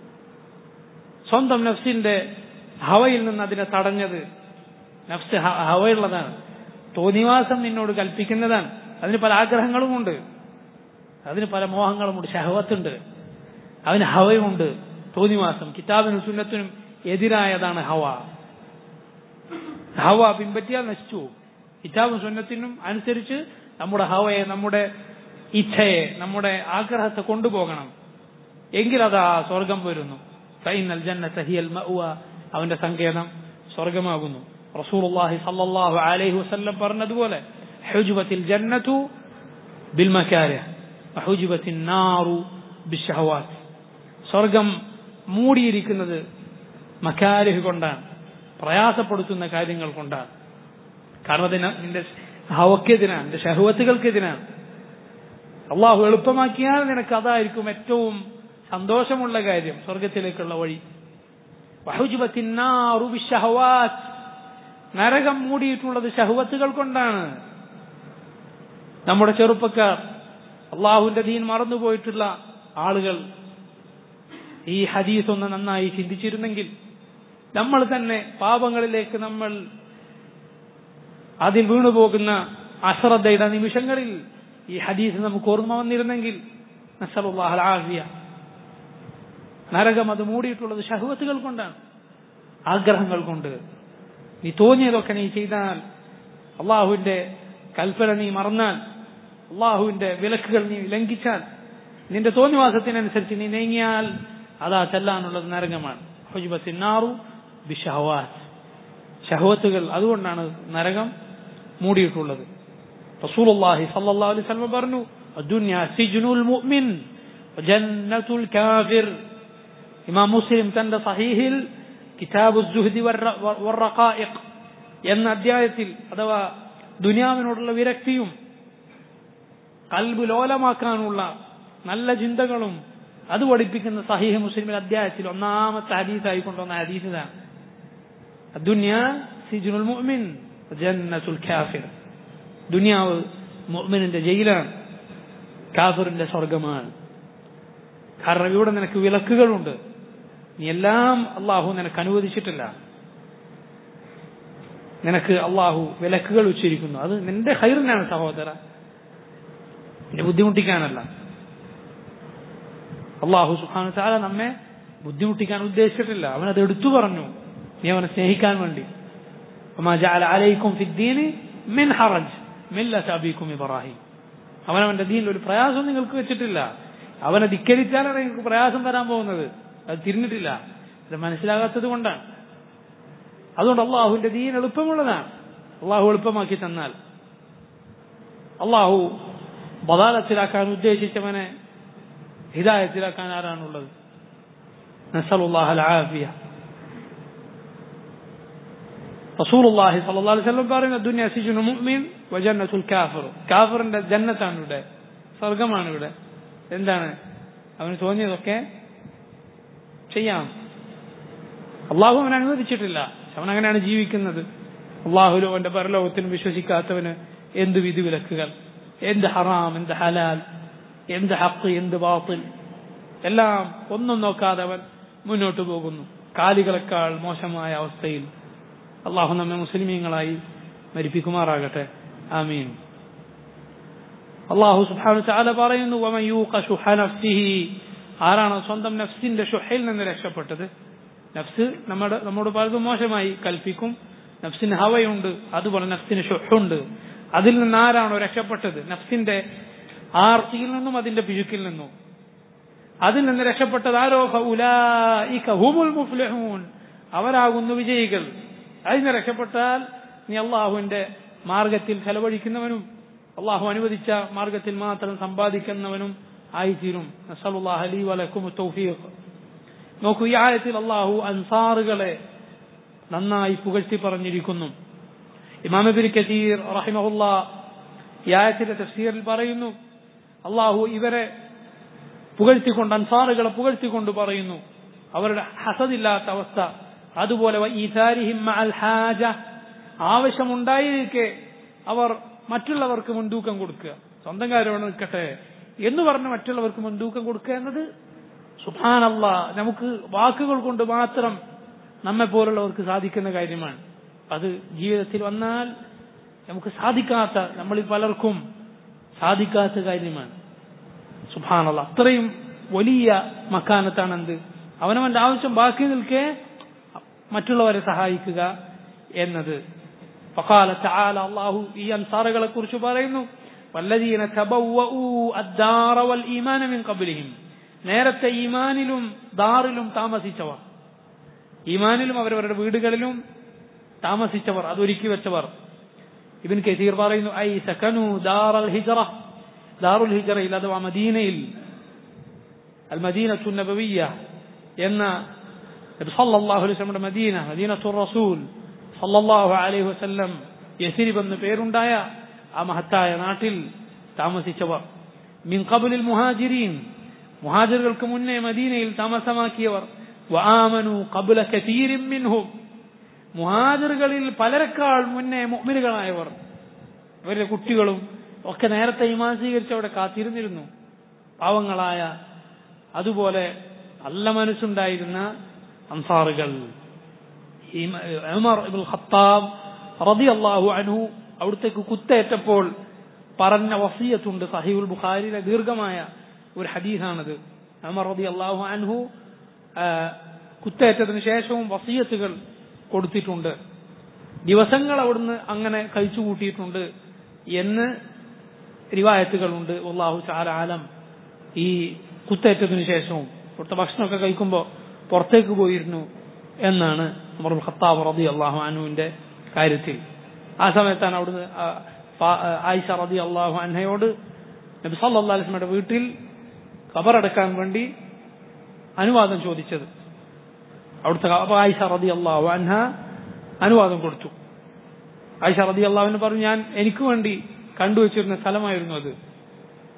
സ്വന്തം നഫ്സിന്റെ ഹവയിൽ നിന്ന് അതിനെ തടഞ്ഞത് നഫ്സ് ഹവയുള്ളതാണ് തോന്നിവാസം നിന്നോട് കൽപ്പിക്കുന്നതാണ് അതിന് പല ആഗ്രഹങ്ങളുമുണ്ട് അതിന് പല മോഹങ്ങളുമുണ്ട് ഷഹവത്തുണ്ട് അവന് ഹവയുണ്ട് തോന്നിവാസം കിതാബിനും സുന്നത്തിനും എതിരായതാണ് ഹവ ഹവ പിൻപറ്റിയാൽ നശിച്ചു കിതാബും സുന്നത്തിനും അനുസരിച്ച് നമ്മുടെ ഹവയെ നമ്മുടെ ഇച്ഛയെ നമ്മുടെ ആഗ്രഹത്തെ കൊണ്ടുപോകണം എങ്കിൽ അതാ സ്വർഗം വരുന്നു ഫൈനൽ ജന്നത ഹിയൽ മഅവ അവന്റെ സങ്കേതം സ്വർഗമാകുന്നു റസൂലുള്ളാഹി സല്ലല്ലാഹു അലൈഹി വസല്ലം പറഞ്ഞതുപോലെ ഹുജ്ബത്തിൽ ജന്നതു ബിൽ മകാരിഹ് വഹുജ്ബത്തിൻ നാറു ബിശ്ശഹവാത്ത് സ്വർഗം മൂടിയിരിക്കുന്നത് മക്കാരിഹ് കൊണ്ടാണ് പ്രയാസപ്പെടുത്തുന്ന കാര്യങ്ങൾ കൊണ്ടാണ് കാരണം അത് നിന്റെ ഹവക്കെതിനാണ് നിന്റെ ഷഹുവത്തുകൾക്കെതിനാണ് അള്ളാഹു എളുപ്പമാക്കിയാൽ നിനക്ക് അതായിരിക്കും ഏറ്റവും സന്തോഷമുള്ള കാര്യം സ്വർഗത്തിലേക്കുള്ള വഴി നരകം മൂടിയിട്ടുള്ളത് ഷഹുവത്തുകൾ കൊണ്ടാണ് നമ്മുടെ ചെറുപ്പക്കാർ അള്ളാഹുവിന്റെ ദീൻ മറന്നുപോയിട്ടുള്ള ആളുകൾ ഈ ഹദീസ് ഒന്ന് നന്നായി ചിന്തിച്ചിരുന്നെങ്കിൽ നമ്മൾ തന്നെ പാപങ്ങളിലേക്ക് നമ്മൾ അതിൽ വീണുപോകുന്ന അശ്രദ്ധയുടെ നിമിഷങ്ങളിൽ ഈ ഹദീസ് നമുക്ക് ഓർമ്മ വന്നിരുന്നെങ്കിൽ നസലുല്ലാഹലാഹിയ നരകം അത് മൂടിയിട്ടുള്ളത് ഷഹുവത്തുകൾ കൊണ്ടാണ് ആഗ്രഹങ്ങൾ കൊണ്ട് നീ തോന്നിയതൊക്കെ നീ ചെയ്താൽ അള്ളാഹുവിന്റെ കൽപ്പന നീ മറന്നാൽ അള്ളാഹുവിന്റെ വിലക്കുകൾ നീ ലംഘിച്ചാൽ നിന്റെ തോന്നിവാസത്തിനനുസരിച്ച് നീ നീങ്ങിയാൽ അതാ ചെല്ലാനുള്ളത് നരകമാണ് ഹുജുബത്തിനാറു ബിഷഹവാത്ത് ഷഹവത്തുകൾ അതുകൊണ്ടാണ് നരകം മൂടിയിട്ടുള്ളത് റസൂലുള്ളാഹി സല്ലല്ലാഹു അലൈഹി വസല്ലം പറഞ്ഞു الدنيا سجن المؤمن وجنة الكافر ഇമാം മുസ്ലിം തന്റെ സഹീഹിൽ കിതാബു സുഹദി എന്ന അധ്യായത്തിൽ അഥവാ ദുനിയാവിനോടുള്ള വിരക്തിയും കൽബ് ലോലമാക്കാനുള്ള നല്ല ചിന്തകളും അത് പഠിപ്പിക്കുന്ന സഹീഹ് മുസ്ലിമിൽ അധ്യായത്തിൽ ഒന്നാമത്തെ ഹദീസായി കൊണ്ടുവന്ന ഹദീസ് ഇതാണ് ദുനിയ സിജുൽ മുഅ്മിൻ ജന്നത്തുൽ കാഫിർ ദുനിയാവ് മുഅ്മിനിന്റെ ജയിലാണ് കാഫിറിന്റെ സ്വർഗമാണ് കാരണം ഇവിടെ നിനക്ക് വിലക്കുകളുണ്ട് നീ എല്ലാം അള്ളാഹു നിനക്ക് അനുവദിച്ചിട്ടില്ല നിനക്ക് അള്ളാഹു വിലക്കുകൾ ഉച്ചരിക്കുന്നു അത് നിന്റെ ഹൈറിനാണ് സഹോദര നിന്നെ ബുദ്ധിമുട്ടിക്കാനല്ല അള്ളാഹു സുഹാനു താല നമ്മെ ബുദ്ധിമുട്ടിക്കാൻ ഉദ്ദേശിച്ചിട്ടില്ല അവൻ അത് എടുത്തു പറഞ്ഞു നീ അവനെ സ്നേഹിക്കാൻ വേണ്ടി അലൈക്കും ഫിദ്ദീന് മിൻ ഹറജ് മില്ലത്ത് അബീക്കും ഇബ്രാഹിം അവൻ അവന്റെ ദീനിൽ ഒരു പ്രയാസം നിങ്ങൾക്ക് വെച്ചിട്ടില്ല അവനെ ധിക്കരിച്ചാലാണ് നിങ്ങൾക്ക് പ്രയാസം വരാൻ പോകുന്നത് അത് തിരിഞ്ഞിട്ടില്ല അത് മനസ്സിലാകാത്തത് കൊണ്ടാണ് അതുകൊണ്ട് അള്ളാഹുവിന്റെ ദീൻ എളുപ്പമുള്ളതാണ് അള്ളാഹു എളുപ്പമാക്കി തന്നാൽ അള്ളാഹു ബദാലത്തിലാക്കാൻ ഉദ്ദേശിച്ചവനെ ഹിദായത്തിലാക്കാൻ ആരാണുള്ളത് നസലുല്ലാഹൽ ആഫിയ റസൂലുള്ളാഹി സ്വല്ലല്ലാഹു അലൈഹി വസല്ലം പറയുന്ന ദുനിയ സിജുനു മുഅ്മിൻ വജന്നത്തുൽ കാഫിർ കാഫിറിന്റെ ജന്നത്താണ് ഇവിടെ സ്വർഗമാണ് ഇവിടെ എന്താണ് അവന് തോന്നിയതൊക്കെ ചെയ്യാം അള്ളാഹു അവൻ അനുവദിച്ചിട്ടില്ല അവൻ അങ്ങനെയാണ് ജീവിക്കുന്നത് അള്ളാഹുലും അവന്റെ പരലോകത്തിനും വിശ്വസിക്കാത്തവന് എന്ത് വിധി വിലക്കുകൾ എന്ത് ഹറാം എന്ത് ഹലാൽ എന്ത് ഹക്ക് എന്ത് ബാത്തിൽ എല്ലാം ഒന്നും നോക്കാതെ അവൻ മുന്നോട്ട് പോകുന്നു കാലികളെക്കാൾ മോശമായ അവസ്ഥയിൽ അള്ളാഹു നമ്മെ മുസ്ലിമീങ്ങളായി മരിപ്പിക്കുമാറാകട്ടെ ആമീൻ അള്ളാഹു സുബ്ഹാനഹു തആല പറയുന്നു വമൻ യൂഖ ശുഹ നഫ്സിഹി ആരാണ് സ്വന്തം നഫ്സിന്റെ ഷുഹയിൽ നിന്ന് രക്ഷപ്പെട്ടത് നഫ്സ് നമ്മുടെ നമ്മോട് പലതും മോശമായി കൽപ്പിക്കും നഫ്സിന് ഹവയുണ്ട് അതുപോലെ നഫ്സിന് ഷുഹുണ്ട് അതിൽ നിന്ന് ആരാണോ രക്ഷപ്പെട്ടത് നഫ്സിന്റെ ആർത്തിയിൽ നിന്നും അതിന്റെ പിഴുക്കിൽ നിന്നും അതിൽ നിന്ന് രക്ഷപ്പെട്ടത് ആരോ ഹുമുൽ മുഫ്ലിഹൂൻ അവരാകുന്നു വിജയികൾ അതിന് രക്ഷപ്പെട്ടാൽ നീ അള്ളാഹുവിന്റെ മാർഗത്തിൽ ചെലവഴിക്കുന്നവനും അള്ളാഹു അനുവദിച്ച മാർഗത്തിൽ മാത്രം സമ്പാദിക്കുന്നവനും ആയിത്തീരും നസലുല്ലാഹ് അലി വലക്കും തൗഫീഖ് നോക്കൂ ഈ ആയത്തിൽ അള്ളാഹു അൻസാറുകളെ നന്നായി പുകഴ്ത്തി പറഞ്ഞിരിക്കുന്നു ഇമാമബിൻ കസീർ റഹിമഹുല്ല ഈ ആയത്തിന്റെ തഫ്സീറിൽ പറയുന്നു അള്ളാഹു ഇവരെ പുകഴ്ത്തിക്കൊണ്ട് അൻസാറുകളെ പുകഴ്ത്തിക്കൊണ്ട് പറയുന്നു അവരുടെ ഹസദില്ലാത്ത അവസ്ഥ അതുപോലെ ഹാജ ആവശ്യമുണ്ടായിരിക്കെ അവർ മറ്റുള്ളവർക്ക് മുൻതൂക്കം കൊടുക്കുക സ്വന്തം കാര്യമാണ് നിൽക്കട്ടെ എന്ന് പറഞ്ഞ് മറ്റുള്ളവർക്ക് മുൻതൂക്കം കൊടുക്കുക എന്നത് സുഭാനല്ല നമുക്ക് വാക്കുകൾ കൊണ്ട് മാത്രം നമ്മെ പോലുള്ളവർക്ക് സാധിക്കുന്ന കാര്യമാണ് അത് ജീവിതത്തിൽ വന്നാൽ നമുക്ക് സാധിക്കാത്ത നമ്മളിൽ പലർക്കും സാധിക്കാത്ത കാര്യമാണ് സുഭാനല്ല അത്രയും വലിയ മക്കാനത്താണ് എന്ത് അവനവന്റെ ആവശ്യം ബാക്കി നിൽക്കെ മറ്റുള്ളവരെ സഹായിക്കുക എന്നത് فقال تعالى الله ഈ അൻസാറുകളെ കുറിച്ച് പറയുന്നു والذين تبوؤوا الدار والإيمان من قبلهم നേരത്തെ ഈമാനിലും ദാറിലും താമസിച്ചവർ ഈമാനിലും അവരവരുടെ വീടുകളിലും താമസിച്ചവർ അതൊരുക്കി വെച്ചവർ ഇബിൻ കസീർ പറയുന്നു ഐ സക്കനു ദാറൽ ഹിജറ ദാറുൽ ഹിജറയിൽ അഥവാ മദീനയിൽ അൽ മദീനത്തു നബവിയ എന്ന നബി സല്ലല്ലാഹു അലൈഹി വസല്ലമയുടെ മദീന മദീനത്തു റസൂൽ സല്ലല്ലാഹു അലൈഹി വസല്ലം യസിരിബ് എന്ന് പേരുണ്ടായ ആ മഹത്തായ നാട്ടിൽ താമസിച്ചവർ മിൻ ഖബലിൽ മുഹാജിരീൻ മുഹാജിറുകൾക്ക് മുന്നേ മദീനയിൽ താമസമാക്കിയവർ വആമനു ഖബല കതീരിൻ മിൻഹും മുഹാജിറുകളിൽ പലരെക്കാൾ മുന്നേ മുഅ്മിനുകളായവർ അവരുടെ കുട്ടികളും ഒക്കെ നേരത്തെ ഈമാൻ സ്വീകരിച്ച് അവിടെ കാത്തിരുന്നിരുന്നു പാവങ്ങളായ അതുപോലെ നല്ല മനസ്സുണ്ടായിരുന്ന അൻസാറുകൾ ഉമർ ഇബ്നുൽ ഖത്താബ് റളിയല്ലാഹു അൻഹു അവിടത്തേക്ക് കുത്തേറ്റപ്പോൾ പറഞ്ഞ വസിയത്തുണ്ട് സഹീഉൽ ബുഖാരിയിലെ ദീർഘമായ ഒരു ഹദീസാണത് ഉമർ റളിയല്ലാഹു അൻഹു കുത്തേറ്റതിന് ശേഷവും വസിയത്തുകൾ കൊടുത്തിട്ടുണ്ട് ദിവസങ്ങൾ അവിടുന്ന് അങ്ങനെ കഴിച്ചു കൂട്ടിയിട്ടുണ്ട് എന്ന് റിവായത്തുകളുണ്ട് അള്ളാഹു ചാല ആലം ഈ കുത്തേറ്റതിനു ശേഷവും ഇവിടുത്തെ ഭക്ഷണമൊക്കെ കഴിക്കുമ്പോൾ പുറത്തേക്ക് പോയിരുന്നു എന്നാണ് ഉമർ ഖത്താബ് റതി അള്ളാഹു അനുവിന്റെ കാര്യത്തിൽ ആ സമയത്താണ് അവിടുന്ന് ആയിഷ റതി അള്ളാഹു അൻഹയോട് നബി സല്ലാ അലിസ്മയുടെ വീട്ടിൽ കബറടക്കാൻ വേണ്ടി അനുവാദം ചോദിച്ചത് അവിടുത്തെ ആയിഷ റതി അള്ളാഹു അൻഹ അനുവാദം കൊടുത്തു ആയിഷ റതി അള്ളാഹുവിന് പറഞ്ഞു ഞാൻ എനിക്ക് വേണ്ടി കണ്ടുവച്ചിരുന്ന സ്ഥലമായിരുന്നു അത്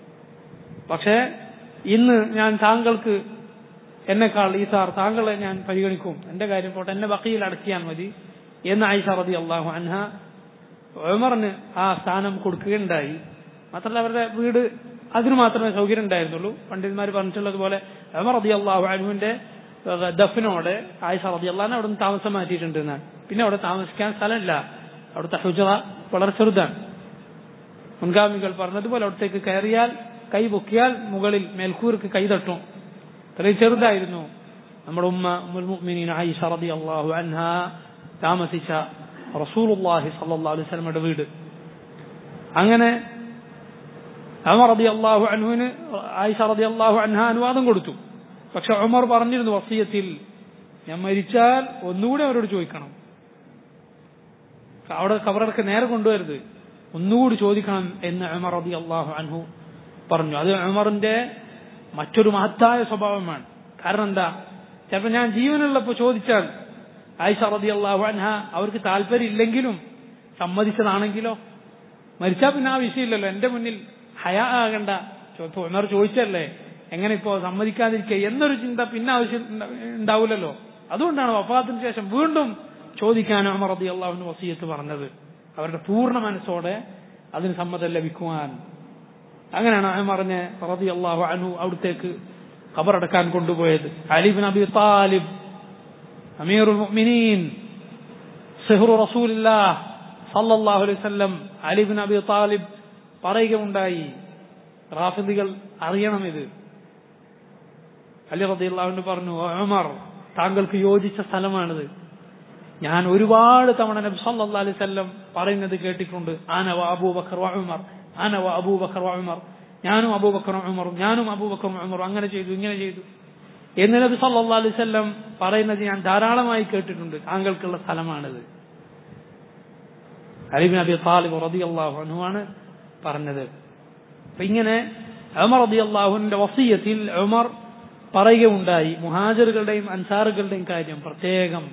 പക്ഷേ ഇന്ന് ഞാൻ താങ്കൾക്ക് എന്നെക്കാൾ ഈ സാർ താങ്കളെ ഞാൻ പരിഗണിക്കും എന്റെ കാര്യം പോട്ടെ എന്നെ ബക്കയിൽ അടക്കിയാൽ മതി എന്ന് ആയിഷ റതി അള്ളാഹു അൻഹ ഉമറിന് ആ സ്ഥാനം കൊടുക്കുകയുണ്ടായി മാത്രമല്ല അവരുടെ വീട് അതിന് മാത്രമേ സൗകര്യം ഉണ്ടായിരുന്നുള്ളൂ പണ്ഡിതന്മാർ പറഞ്ഞിട്ടുള്ളതുപോലെ ഉമർ റതി അള്ളാഹു അൻഹുവിന്റെ ദഫിനോടെ ആയിഷ റതി അള്ളഹാനെ അവിടെ നിന്ന് താമസം മാറ്റിയിട്ടുണ്ട് എന്നാണ് പിന്നെ അവിടെ താമസിക്കാൻ സ്ഥലമില്ല അവിടുത്തെ ഹുജറ വളരെ ചെറുതാണ് മുൻഗാമികൾ പറഞ്ഞതുപോലെ അവിടത്തേക്ക് കയറിയാൽ കൈ പൊക്കിയാൽ മുകളിൽ മേൽക്കൂർക്ക് കൈ തട്ടും അത്രയും ചെറുതായിരുന്നു നമ്മുടെ ഉമ്മ മുൽമുഅ്മിനീൻ ആയിഷ റളിയല്ലാഹു അൻഹ താമസിച്ച റസൂലുള്ളാഹി സ്വല്ലല്ലാഹു അലൈഹി വസല്ലമയുടെ വീട് അങ്ങനെ ഉമർ റളിയല്ലാഹു അൻഹുവിന് ആയിഷ റളിയല്ലാഹു അൻഹ അനുവാദം കൊടുത്തു പക്ഷെ ഉമർ പറഞ്ഞിരുന്നു വസിയത്തിൽ ഞാൻ മരിച്ചാൽ ഒന്നുകൂടി അവരോട് ചോദിക്കണം അവിടെ കബറടക്ക് നേരെ കൊണ്ടുവരുത് ഒന്നുകൂടി ചോദിക്കണം എന്ന് ഉമർ റതി അള്ളാഹു അൻഹു പറഞ്ഞു അത് ഉമറിന്റെ മറ്റൊരു മഹത്തായ സ്വഭാവമാണ് കാരണം എന്താ ചിലപ്പോൾ ഞാൻ ജീവനുള്ളപ്പോൾ ചോദിച്ചാൽ ആയിഷ റതി അള്ളാഹു അൻഹ അവർക്ക് താല്പര്യം ഇല്ലെങ്കിലും സമ്മതിച്ചതാണെങ്കിലോ മരിച്ചാൽ പിന്നെ ആ വിഷയമില്ലല്ലോ എന്റെ മുന്നിൽ ഹയാ ആകണ്ട ഇപ്പൊ ഉമർ ചോദിച്ചല്ലേ എങ്ങനെ ഇപ്പോ സമ്മതിക്കാതിരിക്കുക എന്നൊരു ചിന്ത പിന്നെ ആവശ്യം ഉണ്ടാവില്ലല്ലോ അതുകൊണ്ടാണ് വഫാത്തിന് ശേഷം വീണ്ടും ചോദിക്കാൻ ഉമർ റതി അള്ളാഹുവിന് വസീയത്ത് പറഞ്ഞത് അവരുടെ പൂർണ്ണ മനസ്സോടെ അതിന് സമ്മതം ലഭിക്കുവാൻ അങ്ങനെയാണ് ഉമറിനെ റതി അള്ളാഹു അനു അവിടത്തേക്ക് ഖബറടക്കാൻ കൊണ്ടുപോയത് അലിബിൻ അബി താലിബ് അമീറുൽ മുഅ്മിനീൻ സിഹ്റു റസൂലില്ലാഹ് സല്ലല്ലാഹു അലൈഹി വസല്ലം അലിബിൻ അബി താലിബ് പറയുകയുണ്ടായി റാഫിദികൾ അറിയണം ഇത് അലി റളിയല്ലാഹു പറഞ്ഞു ഉമർ താങ്കൾക്ക് യോജിച്ച സ്ഥലമാണിത് ഞാൻ ഒരുപാട് തവണ നബി സല്ലല്ലാഹു അലൈഹി വസല്ലം പറയുന്നത് കേട്ടിട്ടുണ്ട് ആന വ അബൂബക്കർ വ ഉമർ ആന വ അബൂബക്കർ വ ഉമർ ഞാനും അബൂബക്കറും ഉമറും ഞാനും അബൂബക്കറും ഉമറും അങ്ങനെ ചെയ്തു ഇങ്ങനെ ചെയ്തു എന്ന് നബി സല്ലല്ലാഹു അലൈഹി വസല്ലം പറയുന്നത് ഞാൻ ധാരാളമായി കേട്ടിട്ടുണ്ട് താങ്കൾക്കുള്ള സ്ഥലമാണിത് അലിബിൻ അബി താലിബ് റളിയല്ലാഹു അൻഹുവാണ് പറഞ്ഞത് അപ്പൊ ഇങ്ങനെ ഉമർ റളിയല്ലാഹുവിന്റെ വസീയത്തിൽ ഉമർ പറയുകയുണ്ടായി മുഹാജറുകളുടെയും അൻസാറുകളുടെയും കാര്യം പ്രത്യേകം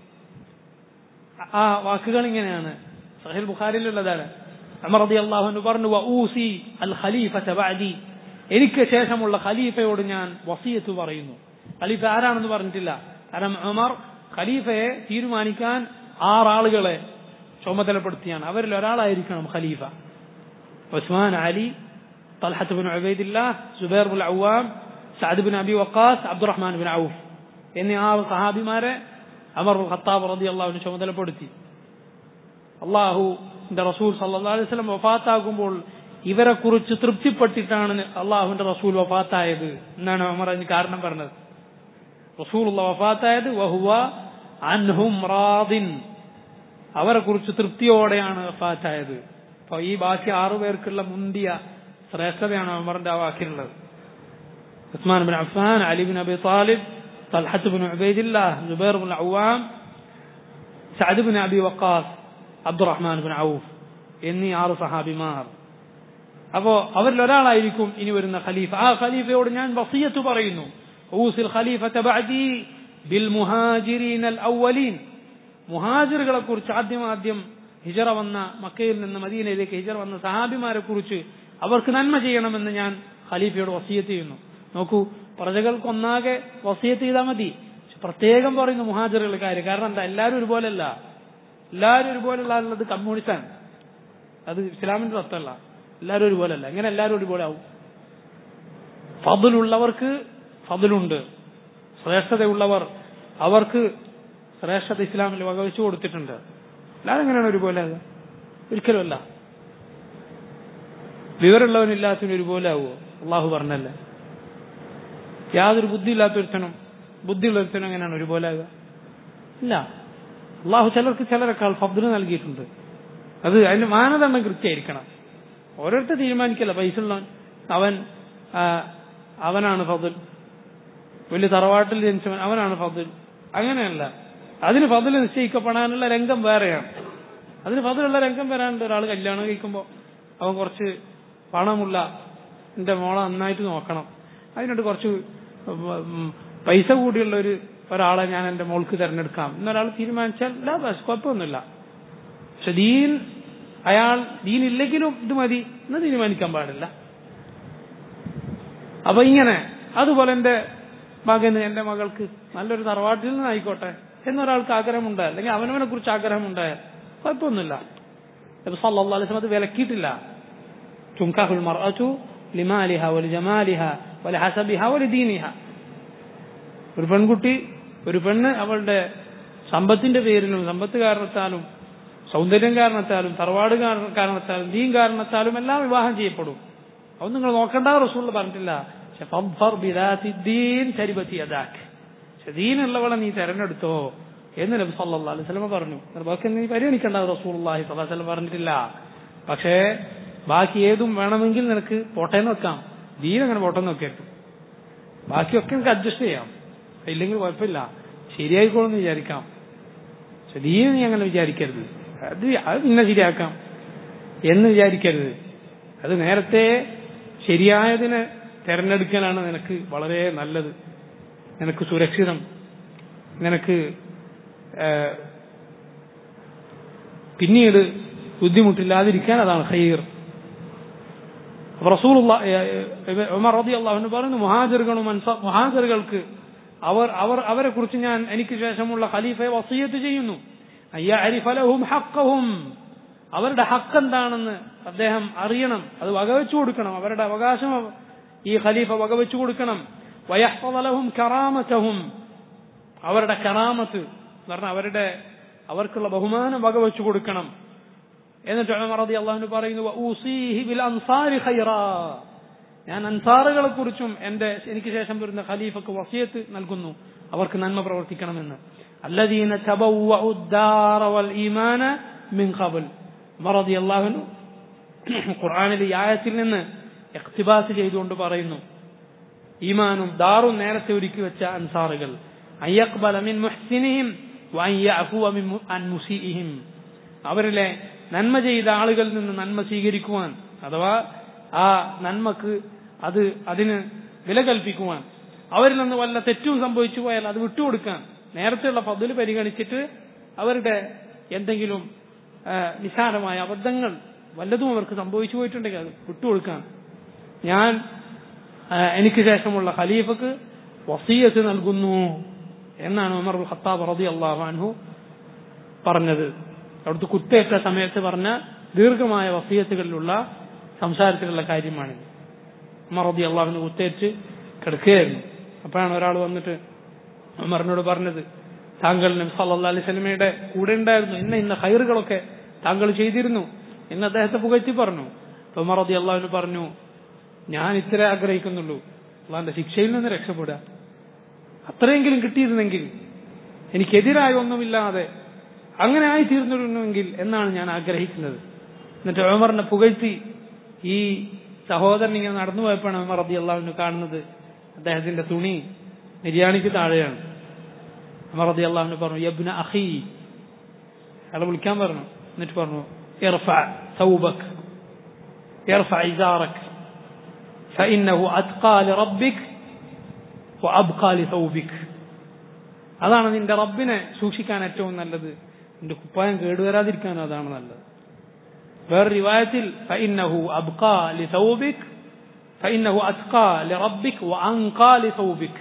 ആ വാക്കുകൾ ഇങ്ങനെയാണ് സഹിൽ ബുഖാരിയിലുള്ളതാണ് അമർ റതി അള്ളാഹു പറഞ്ഞു വഊസി അൽ ഖലീഫത ബഅദി എനിക്ക് ശേഷമുള്ള ഖലീഫയോട് ഞാൻ വസിയത്ത് പറയുന്നു ഖലീഫ ആരാണെന്ന് പറഞ്ഞിട്ടില്ല കാരണം ഉമർ ഖലീഫയെ തീരുമാനിക്കാൻ ആറാളുകളെ ചുമതലപ്പെടുത്തിയാണ് അവരിൽ ഒരാളായിരിക്കണം ഖലീഫ ഉസ്മാൻ അലി طلحة بن عبيد الله زبير بن العوام سعد بن أبي وقاص عبد الرحمن بن عوف എന്നീ ആറ് സഹാബിമാരെ അമർ ഖത്താബ് റതി അള്ളാഹുവിന് ചുമതലപ്പെടുത്തി അള്ളാഹു റസൂൽ സല്ലാ അലൈഹി സ്വലം വഫാത്താകുമ്പോൾ ഇവരെ കുറിച്ച് തൃപ്തിപ്പെട്ടിട്ടാണ് അള്ളാഹുവിന്റെ റസൂൽ വഫാത്തായത് എന്നാണ് അമർ അതിന് കാരണം പറഞ്ഞത് റസൂൽ വഫാത്തായത് വഹുവ അൻഹും റാദിൻ അവരെ കുറിച്ച് തൃപ്തിയോടെയാണ് വഫാത്തായത് അപ്പൊ ഈ ബാക്കി ആറു പേർക്കുള്ള മുന്തിയ ശ്രേഷ്ഠതയാണ് അമറിന്റെ ആ വാക്കിലുള്ളത് Usman bin Affan Ali bin Abi Talib طلحة بن عبيد الله زبير بن العوام سعد بن أبي وقاص عبد الرحمن بن Auf എന്നീ ആറ് സഹാബിമാർ അപ്പോ അവരിൽ ഒരാളായിരിക്കും ഇനി വരുന്ന ഖലീഫ ആ ഖലീഫയോട് ഞാൻ വസിയത്ത് പറയുന്നു ഊസിൽ ഖലീഫത്തെ ബഅദി ബിൽ മുഹാജിരീൻ അൽ അവലീൻ മുഹാജിറുകളെ കുറിച്ച് ആദ്യം ആദ്യം ഹിജറ വന്ന മക്കയിൽ നിന്ന് മദീനയിലേക്ക് ഹിജറ വന്ന സഹാബിമാരെ കുറിച്ച് അവർക്ക് നന്മ ചെയ്യണമെന്ന് ഞാൻ ഖലീഫയോട് വസിയത്ത് ചെയ്യുന്നു നോക്കൂ പ്രജകൾക്കൊന്നാകെ വസിയത്ത് ചെയ്താൽ മതി പ്രത്യേകം പറയുന്നു മുഹാജറുകളുടെ കാര്യം കാരണം എന്താ എല്ലാവരും ഒരുപോലല്ല എല്ലാവരും ഒരുപോലുള്ള ഉള്ളത് കമ്മ്യൂണിസ്റ്റാണ് അത് ഇസ്ലാമിന്റെ തത്വമല്ല എല്ലാവരും ഒരുപോലല്ല എങ്ങനെ എല്ലാവരും ഒരുപോലെ ആവും ഫതിലുള്ളവർക്ക് ഫതിലുണ്ട് ശ്രേഷ്ഠതയുള്ളവർ അവർക്ക് ശ്രേഷ്ഠത ഇസ്ലാമിൽ വകവെച്ചു കൊടുത്തിട്ടുണ്ട് എല്ലാവരും എങ്ങനെയാണ് ഒരുപോലെ ആകുക ഒരിക്കലുമല്ല വിവരമുള്ളവനില്ലാത്തവന് ഒരുപോലെ ആവുമോ അള്ളാഹു പറഞ്ഞല്ലേ യാതൊരു ബുദ്ധിയില്ലാത്തൊരുത്തനും ബുദ്ധിയുള്ളൊരുത്തനും എങ്ങനെയാണ് ഒരുപോലെ ആകുക ഇല്ല അള്ളാഹു ചിലർക്ക് ചിലരെക്കാൾ ഫബ്ദ് നൽകിയിട്ടുണ്ട് അത് അതിന്റെ മാനദണ്ഡം കൃത്യമായിരിക്കണം ഓരോരുത്തർ തീരുമാനിക്കല്ല പൈസ ഉള്ളവൻ അവൻ അവനാണ് ഫതിൽ വലിയ തറവാട്ടിൽ ജനിച്ചവൻ അവനാണ് ഫതിൽ അങ്ങനെയല്ല അതിന് ഫതിൽ നിശ്ചയിക്കപ്പെടാനുള്ള രംഗം വേറെയാണ് അതിന് ഫതിലുള്ള രംഗം വരാനുണ്ട് ഒരാൾ കല്യാണം കഴിക്കുമ്പോൾ അവൻ കുറച്ച് പണമുള്ള എന്റെ മോളെ നന്നായിട്ട് നോക്കണം അതിനോട് കുറച്ച് പൈസ കൂടിയുള്ള ഒരു ഒരാളെ ഞാൻ എന്റെ മോൾക്ക് തിരഞ്ഞെടുക്കാം എന്നൊരാൾ തീരുമാനിച്ചാൽ ഇല്ല ബസ് കുഴപ്പമൊന്നുമില്ല പക്ഷെ ദീൻ അയാൾ ദീൻ ഇല്ലെങ്കിലും ഇത് മതി എന്ന് തീരുമാനിക്കാൻ പാടില്ല അപ്പൊ ഇങ്ങനെ അതുപോലെ എന്റെ മകന് എന്റെ മകൾക്ക് നല്ലൊരു തറവാട്ടിൽ നിന്നായിക്കോട്ടെ എന്നൊരാൾക്ക് ആഗ്രഹമുണ്ടായ അല്ലെങ്കിൽ അവനവനെ കുറിച്ച് ആഗ്രഹമുണ്ടായാൽ കുഴപ്പമൊന്നുമില്ല നബി സല്ലല്ലാഹു അലൈഹി വസല്ലം അത് വിലക്കിയിട്ടില്ല തുൻകാഹുൽ മർഅതു ലിമാലിഹ വലിജമാലിഹ വലിഹസബിഹ വലിദീനിഹ ഒരു പെൺകുട്ടി ഒരു പെണ്ണ് അവളുടെ സമ്പത്തിന്റെ പേരിലും സമ്പത്ത് കാരണത്താലും സൗന്ദര്യം കാരണത്താലും തറവാട് കാരണ- കാരണത്താലും ദീൻ കാരണത്താലും എല്ലാം വിവാഹം ചെയ്യപ്പെടും അതൊന്നും നിങ്ങൾ നോക്കണ്ട റസൂൽ പറഞ്ഞിട്ടില്ല പക്ഷെ ഫദ്ഫർ ബിദാത്തി ദീൻ തരിബത്തി യദാക്ക് പക്ഷെ ദീനുള്ളവളെ നീ തെരഞ്ഞെടുത്തോ എന്ന് നബി സല്ലല്ലാഹു അലൈഹി വസല്ലം പറഞ്ഞു എന്നിട്ട് ബാക്കി നീ പരിഗണിക്കേണ്ട റസൂലുള്ളാഹി സ്വല്ലല്ലാഹു അലൈഹി വസല്ലം പറഞ്ഞിട്ടില്ല പക്ഷേ ബാക്കി ഏതും വേണമെങ്കിൽ നിനക്ക് പോട്ടേന്ന് വെക്കാം ദീൻ അങ്ങനെ പോട്ടെന്ന് വെക്കരുത് ബാക്കിയൊക്കെ നമുക്ക് അഡ്ജസ്റ്റ് ചെയ്യാം ഇല്ലെങ്കിൽ കുഴപ്പമില്ല ശരിയായിക്കോളെന്ന് വിചാരിക്കാം പക്ഷെ ദീന നീ അങ്ങനെ വിചാരിക്കരുത് അത് അത് പിന്നെ ശരിയാക്കാം എന്ന് വിചാരിക്കരുത് അത് നേരത്തെ ശരിയായതിനെ തെരഞ്ഞെടുക്കലാണ് നിനക്ക് വളരെ നല്ലത് നിനക്ക് സുരക്ഷിതം നിനക്ക് ആ, പിന്നീട് ബുദ്ധിമുട്ടില്ലാതിരിക്കാൻ അതാണ് ഖൈർ അപ്പൊ റസൂലുള്ള ഉമർ റതി അള്ളാഹുവിന് പറയുന്നു മുഹാജറുകളും അൻസാ- മുഹാജറുകൾക്ക് അവർ അവർ അവരെ കുറിച്ച് ഞാൻ എനിക്ക് ശേഷമുള്ള ഖലീഫയെ വസീയത്ത് ചെയ്യുന്നു അയ്യഅരിഫ ലഹും ഹഖഹും അവരുടെ ഹക്ക് എന്താണെന്ന് അദ്ദേഹം അറിയണം അത് വകവെച്ചു കൊടുക്കണം അവരുടെ അവകാശം ഈ ഖലീഫ വകവെച്ചു കൊടുക്കണം വയഹ്ഫദ ലഹും കറാമത്തഹും അവരുടെ കറാമത്ത് എന്ന് പറഞ്ഞാൽ അവരുടെ അവർക്കുള്ള ബഹുമാനം വകവെച്ചു കൊടുക്കണം എന്നിട്ട് ഉമർ റളിയല്ലാഹു അള്ളാഹുവിന് പറയുന്നു "വഊസീഹി ബിൽ അൻസാരി ഖൈറാ." ഞാൻ അൻസാറുകളെ കുറിച്ചും എന്റെ എനിക്ക് ശേഷം വരുന്ന ഖലീഫക്ക് വസിയത്ത് നൽകുന്നു അവർക്ക് നന്മ പ്രവർത്തിക്കണമെന്ന് الذين تبوأوا الدار والإيمان من قبل ഉമർ റളിയല്ലാഹു അൻഹു ഖുർആനിലെ ഈ ആയത്തിൽ നിന്ന് ഇഖ്തിബാസ് ചെയ്തുകൊണ്ട് പറയുന്നു ഈമാനും ദാറും നേരത്തെ ഒരുക്കി വെച്ച അൻസാറുകൾ അയ്യക്ബല മിൻ മുഹ്സിനിഹിം വഅൻ യഅഫുവ മിൻ മു- അൻ മുസീഇഹിം അവരിലെ നന്മ ചെയ്ത ആളുകളിൽ നിന്ന് നന്മ സ്വീകരിക്കുവാൻ അഥവാ ആ നന്മക്ക് അത് അതിന് വില കൽപ്പിക്കുവാൻ അവരിൽ നിന്ന് വല്ല തെറ്റും സംഭവിച്ചു പോയാൽ അത് വിട്ടുകൊടുക്കാൻ നേരത്തെയുള്ള പതിൽ പരിഗണിച്ചിട്ട് അവരുടെ എന്തെങ്കിലും ആ, നിസ്സാരമായ അബദ്ധങ്ങൾ വല്ലതും അവർക്ക് സംഭവിച്ചു പോയിട്ടുണ്ടെങ്കിൽ അത് വിട്ടുകൊടുക്കാൻ ഞാൻ ആ, എനിക്ക് ശേഷമുള്ള ഖലീഫക്ക് വസീയത്ത് നൽകുന്നു എന്നാണ് ഉമർ ഉൽ ഖത്താബ് റതി അള്ളാഹു അൻഹു പറഞ്ഞത് അവിടുത്തെ കുത്തേറ്റ സമയത്ത് പറഞ്ഞ ദീർഘമായ വസീയത്തുകളിലുള്ള സംസാരത്തിലുള്ള കാര്യമാണിത് ഉമർ റതി അള്ളാഹുവിന് കുത്തേറ്റ് കിടക്കുകയായിരുന്നു അപ്പോഴാണ് ഒരാൾ വന്നിട്ട് ഉമറിനോട് പറഞ്ഞത് താങ്കൾ നബി സല്ലല്ലാഹു അലൈഹി സ്വലമയുടെ കൂടെ ഉണ്ടായിരുന്നു ഇന്ന ഇന്ന ഹൈറുകളൊക്കെ താങ്കൾ ചെയ്തിരുന്നു എന്ന് അദ്ദേഹത്തെ പുകഴ്ത്തി പറഞ്ഞു അപ്പൊ ഉമർ റതി അള്ളാഹുവിന് പറഞ്ഞു ഞാൻ ഇത്ര ആഗ്രഹിക്കുന്നുള്ളൂ അള്ളാന്റെ ശിക്ഷയിൽ നിന്ന് രക്ഷപ്പെടുക അത്രയെങ്കിലും കിട്ടിയിരുന്നെങ്കിൽ എനിക്കെതിരായ ഒന്നുമില്ലാതെ അങ്ങനെ ആയിത്തീർന്നിരുന്നുവെങ്കിൽ എന്നാണ് ഞാൻ ആഗ്രഹിക്കുന്നത് എന്നിട്ട് ഉമറിനെ പുകഴ്ത്തി ഈ സഹോദരൻ ഇങ്ങനെ നടന്നു പോയപ്പോഴാണ് ഉമർ റബി അള്ളാഹുവിന് കാണുന്നത് അദ്ദേഹത്തിന്റെ തുണി നിര്യാണിക്ക് താഴെയാണ് ഉമർ റബി അള്ളാഹുവിന് പറഞ്ഞു യബ്ന അഖി അയാളെ വിളിക്കാൻ പറഞ്ഞു എന്നിട്ട് പറഞ്ഞു ഇർഫഅ സൗബക് ഇർഫഅ ഇസാറക് فإنه أتقى لربك وأبقى لثوبك അതാണ് നിന്റെ റബ്ബിനെ സൂക്ഷിക്കാൻ ഏറ്റവും നല്ലത് നിന്റെ കുപ്പായം കേടുവരാതിരിക്കാനും അതാണ് നല്ലത് വേറെ റിവായത്തിൽ فإنه أبقى لثوبك فإنه أتقى لربك وأنقى لثوبك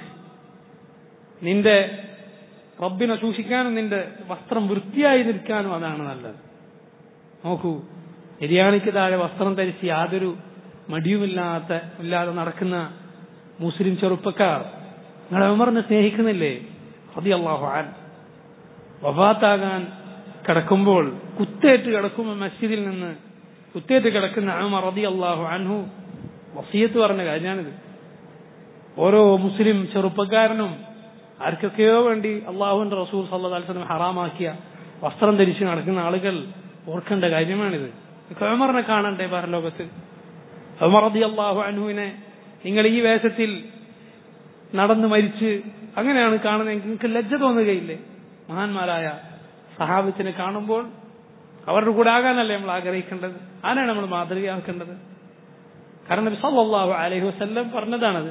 നിന്റെ റബ്ബിനെ സൂക്ഷിക്കാനും നിന്റെ വസ്ത്രം വൃത്തിയായി നിൽക്കാനും അതാണ് നല്ലത് നോക്കൂ നിര്യാണിക്ക് താഴെ വസ്ത്രം ധരിച്ച് യാതൊരു മടിയുമില്ലാത്ത ഇല്ലാതെ നടക്കുന്ന മുസ്ലിം ചെറുപ്പക്കാർ നിങ്ങളെ ഉമറിനെ സ്നേഹിക്കുന്നില്ലേ റതി അള്ളാഹു ആൻ വഫാത്താകാൻ കിടക്കുമ്പോൾ കുത്തേറ്റ് കിടക്കുമ്പോൾ മസ്ജിദിൽ നിന്ന് കുത്തേറ്റ് കിടക്കുന്ന ഉമർ റതി അള്ളാഹു അൻഹു വസീയത്ത് പറഞ്ഞ കാര്യമാണിത് ഓരോ മുസ്ലിം ചെറുപ്പക്കാരനും ആർക്കൊക്കെയോ വേണ്ടി അള്ളാഹുവിന്റെ റസൂൽ സല്ലല്ലാഹു അലൈഹി വസല്ലം ഹറാമാക്കിയ വസ്ത്രം ധരിച്ച് നടക്കുന്ന ആളുകൾ ഓർക്കേണ്ട കാര്യമാണിത് ഉമറിനെ കാണണ്ടേ പരലോകത്ത് ഉമർ റളിയല്ലാഹു അൻഹുവിനെ നിങ്ങൾ ഈ വേഷത്തിൽ നടന്നു മരിച്ച് അങ്ങനെയാണ് കാണുന്നതെങ്കിൽ നിങ്ങൾക്ക് ലജ്ജ തോന്നുകയില്ലേ മഹാന്മാരായ സഹാബത്തിനെ കാണുമ്പോൾ അവരുടെ കൂടെ ആകാനല്ലേ നമ്മൾ ആഗ്രഹിക്കേണ്ടത് ആരാണ് നമ്മൾ മാതൃകയാക്കേണ്ടത് കാരണം നബി സല്ലല്ലാഹു അലൈഹി വസല്ലം പറഞ്ഞതാണത്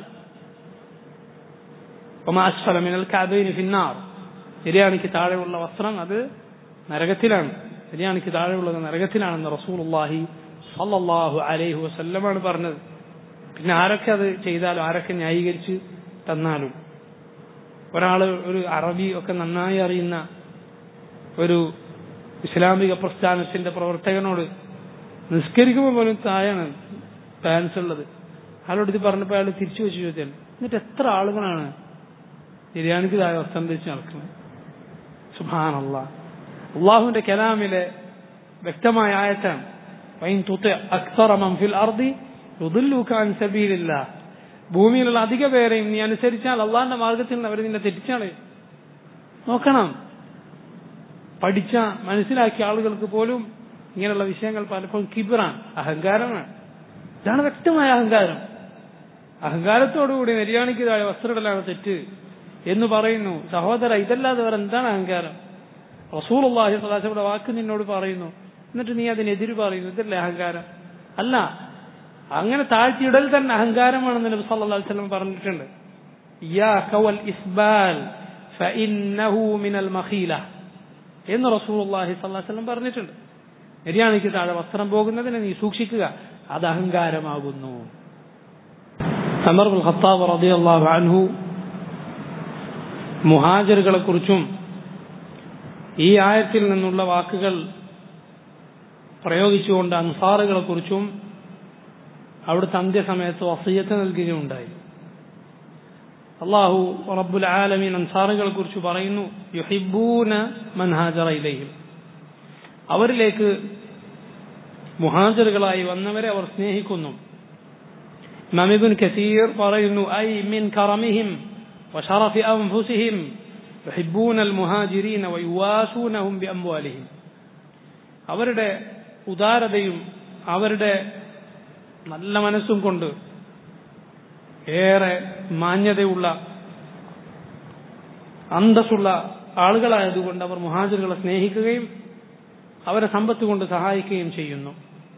وما أسفل من الكعبين في النار ശരിയാണിക്ക് താഴെയുള്ള വസ്ത്രം അത് നരകത്തിലാണ് ശരിയാണിക്ക് താഴെയുള്ളത് നരകത്തിലാണെന്ന് റസൂലുള്ളാഹി സല്ലല്ലാഹു അലൈഹി വസല്ലമാണ് പറഞ്ഞത് പിന്നെ ആരൊക്കെ അത് ചെയ്താലും ആരൊക്കെ ന്യായീകരിച്ച് തന്നാലും ഒരാൾ ഒരു അറബി ഒക്കെ നന്നായി അറിയുന്ന ഒരു ഇസ്ലാമിക പ്രസ്ഥാനത്തിന്റെ പ്രവർത്തകനോട് നിസ്കരിക്കുമ്പോൾ പോലും താഴാണ് പാൻസ് ഉള്ളത് അയാളോട് ഇത് പറഞ്ഞപ്പോൾ അയാൾ തിരിച്ചു വെച്ച് ചോദിച്ചാൽ എന്നിട്ട് എത്ര ആളുകളാണ് ബിരിയാണിക്ക് താഴെ വസ്ത്രം ധരിച്ച് നടക്കുന്നത് സുഹാനല്ല അള്ളാഹുവിന്റെ കലാമിലെ വ്യക്തമായ ആയത്താണ് വൈൻ തുത്ത് അക്സറമം ഫിൽ അർദി യുദില്ലൂക്കാൻ സബീലില്ല ഭൂമിയിലുള്ള അധിക പേരെയും നീ അനുസരിച്ചാൽ അള്ളാഹിന്റെ മാർഗത്തിൽ നിന്ന് അവർ നിന്നെ തെറ്റിച്ചാണ് നോക്കണം പഠിച്ച മനസ്സിലാക്കിയ ആളുകൾക്ക് പോലും ഇങ്ങനെയുള്ള വിഷയങ്ങൾ പലപ്പോഴും കിബിറാണ് അഹങ്കാരമാണ് ഇതാണ് വ്യക്തമായ അഹങ്കാരം അഹങ്കാരത്തോടുകൂടി നെരിയാണിക്ക് താഴെ വസ്ത്രമിടലാണ് തെറ്റ് എന്ന് പറയുന്നു സഹോദര ഇതല്ലാതെ വേറെ എന്താണ് അഹങ്കാരം റസൂൽ അള്ളാഹി സ്വലാസയുടെ വാക്ക് നിന്നോട് പറയുന്നു എന്നിട്ട് നീ അതിനെതിര് പറയുന്നു ഇതല്ലേ അഹങ്കാരം അല്ല അങ്ങനെ താഴ്ത്തിയിടൽ തന്നെ അഹങ്കാരമാണെന്ന് നബി സല്ലല്ലാഹു അലൈഹി വസല്ലം പറഞ്ഞിട്ടുണ്ട് ഇയ്യാക വൽ ഇസ്ബാൽ ഫഇന്നഹു മിനൽ മഖീല എന്ന് റസൂലുള്ളാഹി സ്വല്ലല്ലാഹു അലൈഹി വസല്ലം പറഞ്ഞിട്ടുണ്ട് നെരിയാണിക്ക് താഴെ വസ്ത്രം പോകുന്നതിനെ നീ സൂക്ഷിക്കുക അത് അഹങ്കാരമാകുന്നു അമർ ബുൽ ഖത്താബ് റളിയല്ലാഹു അൻഹു മുഹാജിറുകളെ കുറിച്ചും ഈ ആയത്തിൽ നിന്നുള്ള വാക്കുകൾ പ്രയോഗിച്ചുകൊണ്ട് അൻസാറുകളെ കുറിച്ചും അവിടുത്തെ അന്ത്യസമയത്ത് വസീയത്ത് നൽകുകയുണ്ടായി അള്ളാഹു റബ്ബുൽ ആലമീൻ അൻസാറുകളെ കുറിച്ച് പറയുന്നു യുഹിബൂന മൻഹാജറ ഇലയും അവരിലേക്ക് മുഹാജറുകളായി വന്നവരെ അവർ സ്നേഹിക്കുന്നു മമിബുൻ കസീർ പറയുന്നു ഐ മിൻ കറമിഹിം وشرف أنفسهم يحبون المهاجرين ويواسونهم بأموالهم അവരുടെ ഉദാരതയും അവരുടെ നല്ല മനസ്സും കൊണ്ട് ഏറെ മാന്യതയുള്ള അന്തസ്സുള്ള ആളുകളായതുകൊണ്ട് അവർ മുഹാജിറുകളെ സ്നേഹിക്കുകയും അവരെ സമ്പത്ത് കൊണ്ട് സഹായിക്കുകയും ചെയ്യുന്നു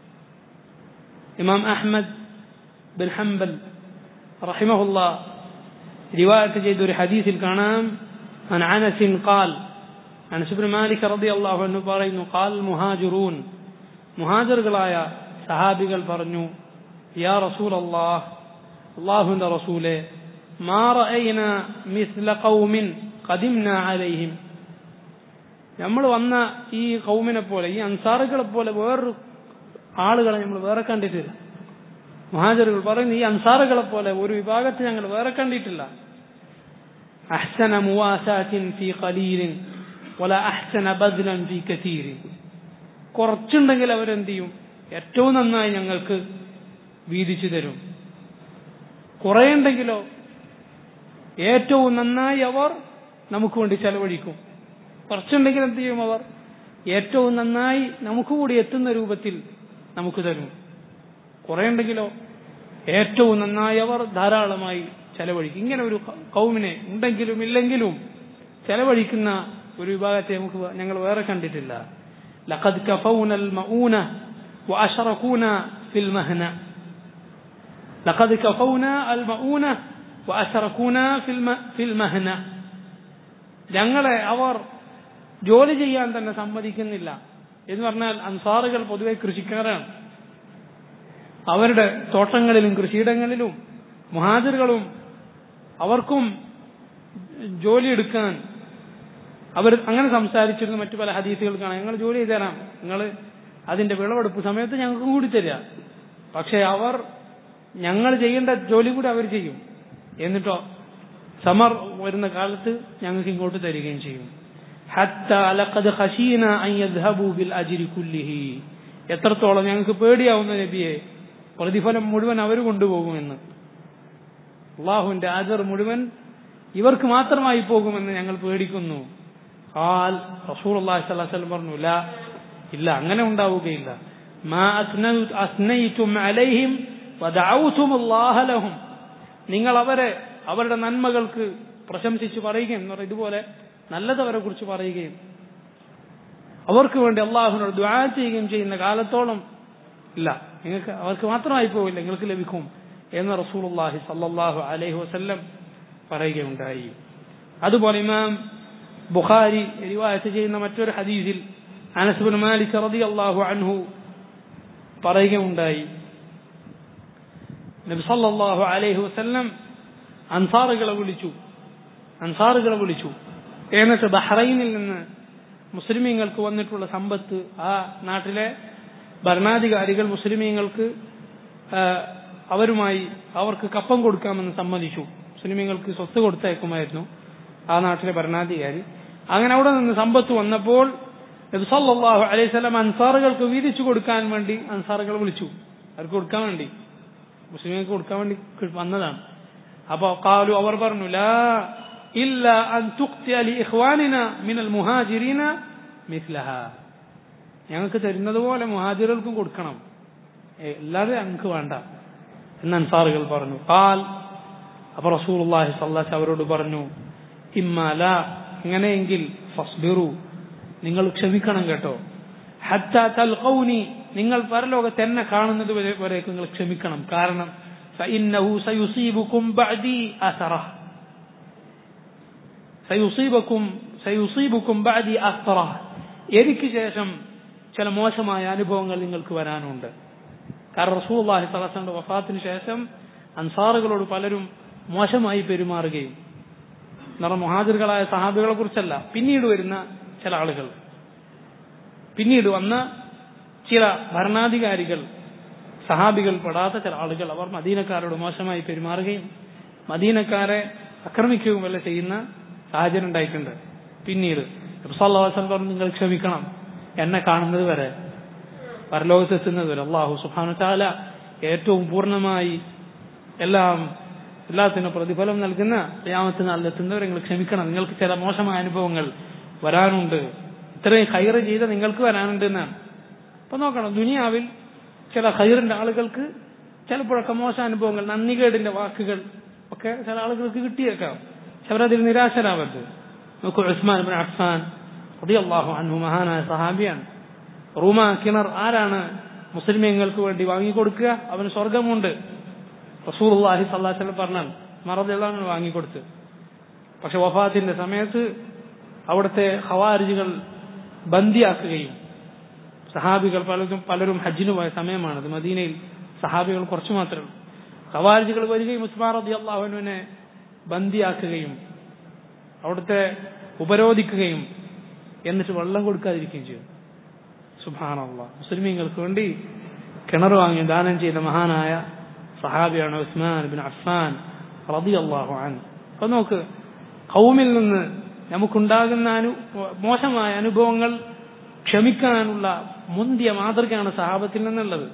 ഇമാം അഹ്മദ് ബിൻ ഹംബൽ റഹിമഹുല്ല റിവായത്ത് ചെയ്ത ഒരു ഹദീസിൽ കാണാം عن أنس قال أنس بن مالك رضي الله عنه പറയുന്നു قال المهاجرون മുഹാജിറുകളായ സഹാബികൾ പറഞ്ഞു യാ റസൂൽ അള്ളാഹ് അള്ളാഹുവിന്റെ റസൂലെ മാ റഅയ്ന മിസ്ല ഖൗമിൻ ഖദിംന അലൈഹിം നമ്മൾ വന്ന ഈ കൗമിനെ പോലെ ഈ അൻസാറുകളെ പോലെ വേറൊരു ആളുകളെ നമ്മൾ വേറെ കണ്ടിട്ടില്ല മഹാജറുകൾ പറയുന്നു ഈ അൻസാറുകളെ പോലെ ഒരു വിഭാഗത്തെ ഞങ്ങൾ വേറെ കണ്ടിട്ടില്ല അഹ്സന മുവാസാത്തിൻ ഫി ഖലീലിൻ വല അഹ്സന ബദ്ലൻ ഫി കസീരിൻ കുറച്ചുണ്ടെങ്കിൽ അവരെന്ത് ചെയ്യും ഏറ്റവും നന്നായി ഞങ്ങൾക്ക് വീതിച്ചു തരും കുറെ ഉണ്ടെങ്കിലോ ഏറ്റവും നന്നായി അവർ നമുക്ക് വേണ്ടി ചെലവഴിക്കും കുറച്ചുണ്ടെങ്കിൽ എന്ത് ചെയ്യും അവർ ഏറ്റവും നന്നായി നമുക്ക് കൂടി എത്തുന്ന രൂപത്തിൽ നമുക്ക് തരും കുറെ ഉണ്ടെങ്കിലോ ഏറ്റവും നന്നായി അവർ ധാരാളമായി ചെലവഴിക്കും ഇങ്ങനെ ഒരു കൗമിനെ ഉണ്ടെങ്കിലും ഇല്ലെങ്കിലും ചെലവഴിക്കുന്ന ഒരു വിഭാഗത്തെ നമുക്ക് ഞങ്ങൾ വേറെ കണ്ടിട്ടില്ല ലഖദ് കഫൗന المؤونة وأشركونا في المهنة لقد كفونا المؤونة وأشركونا في الم... في المهنة ഞങ്ങളെ അവർ ജോലി ചെയ്യാൻ തന്നെ സമ്മതിക്കുന്നില്ല എന്ന് പറഞ്ഞാൽ അൻസാറുകൾ പൊതുവെ കൃഷിക്കാരാണ് അവരുടെ തോട്ടങ്ങളിലും കൃഷിയിടങ്ങളിലും മുഹാജിറുകളും അവർക്കും ജോലിയെടുക്കാൻ അവർ അങ്ങനെ സംസാരിച്ചിരുന്ന മറ്റു പല ഹദീസുകൾ കാണാം ഞങ്ങൾ ജോലി ചെയ്തു തരാം നിങ്ങൾ അതിന്റെ വിളവെടുപ്പ് സമയത്ത് ഞങ്ങൾക്ക് കൂടി തരിക പക്ഷെ അവർ ഞങ്ങൾ ചെയ്യേണ്ട ജോലി കൂടി അവർ ചെയ്യും എന്നിട്ടോ സമർ വരുന്ന കാലത്ത് ഞങ്ങൾക്ക് ഇങ്ങോട്ട് തരികയും ചെയ്യും എത്രത്തോളം ഞങ്ങൾക്ക് പേടിയാവുന്ന നബിയെ പ്രതിഫലം മുഴുവൻ അവർ കൊണ്ടുപോകുമെന്ന് അള്ളാഹുവിന്റെ ആജർ മുഴുവൻ ഇവർക്ക് മാത്രമായി പോകുമെന്ന് ഞങ്ങൾ പേടിക്കുന്നു ഹാൽ റസൂൽ അള്ളാഹി സ്വലം പറഞ്ഞു ലാ ഇല്ല അങ്ങനെ ഉണ്ടാവുകയില്ല നിങ്ങൾ അവരെ അവരുടെ നന്മകൾക്ക് പ്രശംസിച്ച് പറയുകയും എന്ന് പറയുന്നത് ഇതുപോലെ നല്ലതവരെ കുറിച്ച് പറയുകയും അവർക്ക് വേണ്ടി അള്ളാഹുവിനോട് ദ്വാ ചെയ്യുകയും ചെയ്യുന്ന കാലത്തോളം ഇല്ല നിങ്ങൾക്ക് അവർക്ക് മാത്രമായി പോവില്ല നിങ്ങൾക്ക് ലഭിക്കും എന്ന് റസൂലുള്ളാഹി സല്ലല്ലാഹു അലൈഹി വസല്ലം പറയുകയുണ്ടായി അതുപോലെ ഇമാം ബുഖാരി റിവായത്ത് ചെയ്യുന്ന മറ്റൊരു ഹദീസിൽ അനസ് ബിൻ മാലിക് റളിയല്ലാഹു അൻഹു പറയുകയുണ്ടായി നബി സല്ലല്ലാഹു അലൈഹി വസല്ലം അൻസാറുകളെ വിളിച്ചു അൻസാറുകളെ വിളിച്ചു എന്നിട്ട് ബഹ്റൈനിൽ നിന്ന് മുസ്ലിമീങ്ങൾക്ക് വന്നിട്ടുള്ള സമ്പത്ത് ആ നാട്ടിലെ ഭരണാധികാരികൾ മുസ്ലിമീങ്ങൾക്ക് ആ, അവരുമായി അവർക്ക് കപ്പം കൊടുക്കാമെന്ന് സമ്മതിച്ചു മുസ്ലിമീങ്ങൾക്ക് സ്വത്ത് കൊടുത്തയക്കുമായിരുന്നു ആ നാട്ടിലെ ഭരണാധികാരി അങ്ങനെ അവിടെ നിന്ന് സമ്പത്ത് വന്നപ്പോൾ നബി സല്ലല്ലാഹു അലൈഹി വസല്ലം അൻസാറുകൾക്ക് വീതിച്ചു കൊടുക്കാൻ വേണ്ടി അൻസാറുകൾ വിളിച്ചു അവർക്ക് കൊടുക്കാൻ വേണ്ടി മുസ്ലിങ്ങൾക്ക് കൊടുക്കാൻ വേണ്ടി വന്നതാണ് അപ്പൊ കാലു അവർ പറഞ്ഞു ലാ ഇല്ല അൻ തുഖ്തിയ ലി ഇഖ്വാനിന മിനൽ മുഹാജിരീന മിസ്ലഹ ഞങ്ങൾക്ക് തരുന്നത് പോലെ മുഹാജിറുകൾക്കും കൊടുക്കണം ഏ, അല്ലാതെ ഞങ്ങൾക്ക് വേണ്ട എന്ന് അൻസാറുകൾ പറഞ്ഞു കാൽ അപ്പൊ റസൂലുള്ളാഹി സ്വല്ലല്ലാഹു അലൈഹി അവരോട് പറഞ്ഞു ഇമ്മാല എങ്ങനെയെങ്കിൽ ഫസ്ബിറു നിങ്ങൾ ക്ഷമിക്കണം കേട്ടോ ഹത്ത തൽഖൗനി നിങ്ങൾ പരലോകത്ത് എന്നെ കാണുന്നത് വരെ വരേക്ക് നിങ്ങൾ ക്ഷമിക്കണം കാരണം فإنه سيصيبكم بعدي أثرة സയുസീബക്കും സയുസീബുക്കും ബാദി അസ്ത്ര എനിക്ക് ശേഷം ചില മോശമായ അനുഭവങ്ങൾ നിങ്ങൾക്ക് വരാനുണ്ട് കാരണം റസൂള്ളാഹി സലഹന്റെ വഫാത്തിന് ശേഷം അൻസാറുകളോട് പലരും മോശമായി പെരുമാറുകയും എന്നാൽ മുഹാജിറുകളായ സഹാബികളെ കുറിച്ചല്ല പിന്നീട് വരുന്ന ചില ആളുകൾ പിന്നീട് വന്ന ചില ഭരണാധികാരികൾ സഹാബികൾ പെടാത്ത ചില ആളുകൾ അവർ മദീനക്കാരോട് മോശമായി പെരുമാറുകയും മദീനക്കാരെ ആക്രമിക്കുകയും വല്ല ചെയ്യുന്ന സാഹചര്യം ഉണ്ടായിട്ടുണ്ട് പിന്നീട് നബ്സല്ലാസ്ലം പറഞ്ഞു നിങ്ങൾ ക്ഷമിക്കണം എന്നെ കാണുന്നത് വരെ പരലോകത്തെത്തുന്നത് വരെ അള്ളാഹു സുബാനു താല ഏറ്റവും പൂർണ്ണമായി എല്ലാം എല്ലാത്തിനും പ്രതിഫലം നൽകുന്ന ക്യാമത്ത് നാളിലെത്തുന്നവരെ നിങ്ങൾ ക്ഷമിക്കണം നിങ്ങൾക്ക് ചില മോശമായ അനുഭവങ്ങൾ വരാനുണ്ട് ഇത്രയും ഹൈറ് ചെയ്ത നിങ്ങൾക്ക് വരാനുണ്ട് എന്നാണ് അപ്പൊ നോക്കണം ദുനിയാവിൽ ചില ഹൈറിന്റെ ആളുകൾക്ക് ചിലപ്പോഴൊക്കെ മോശ അനുഭവങ്ങൾ നന്ദികേടിന്റെ വാക്കുകൾ ഒക്കെ ചില ആളുകൾക്ക് കിട്ടിയേക്കാം പക്ഷെ അവരതിൽ നിരാശരാവരുത് നോക്കൂ ഉസ്മാൻ ബിൻ അഫ്സാൻ റളിയല്ലാഹു അൻഹു മഹാനായ സഹാബിയാണ് റൂമ കിണർ ആരാണ് മുസ്ലിമീങ്ങൾക്ക് വേണ്ടി വാങ്ങിക്കൊടുക്കുക അവന് സ്വർഗമുണ്ട് റസൂലുള്ളാഹി സ്വല്ലല്ലാഹു അലൈഹി വസല്ലം പറഞ്ഞാൽ മറദിള്ളാഹു വാങ്ങിക്കൊടുത്ത് പക്ഷെ വഫാത്തിന്റെ സമയത്ത് അവിടുത്തെ ഖവാരിജുകൾ ബന്ദിയാക്കുകയും സഹാബികൾ പലരും പലരും ഹജ്ജിന് പോയ സമയമാണത് മദീനയിൽ സഹാബികൾ കുറച്ചു മാത്രമേ ഉള്ളൂ ഖവാരിജുകൾ വരികയും ഉസ്മാൻ റതി അള്ളാഹുവിനെ ബന്ദിയാക്കുകയും അവിടുത്തെ ഉപരോധിക്കുകയും എന്നിട്ട് വെള്ളം കൊടുക്കാതിരിക്കുകയും ചെയ്തു സുബാനുള്ള മുസ്ലിമീങ്ങൾക്ക് വേണ്ടി കിണർ വാങ്ങി ദാനം ചെയ്ത മഹാനായ സഹാബിയാണ് ഉസ്മാൻ ബിൻ അഫ്സാൻ റതി അള്ളാഹു അൻ അപ്പൊ നോക്ക് കൗമിൽ നിന്ന് നമുക്കുണ്ടാകുന്ന അനു മോശമായ അനുഭവങ്ങൾ ക്ഷമിക്കാനുള്ള മുന്തിയ മാതൃകയാണ് സഹാബത്തിൽ നിന്നുള്ളത്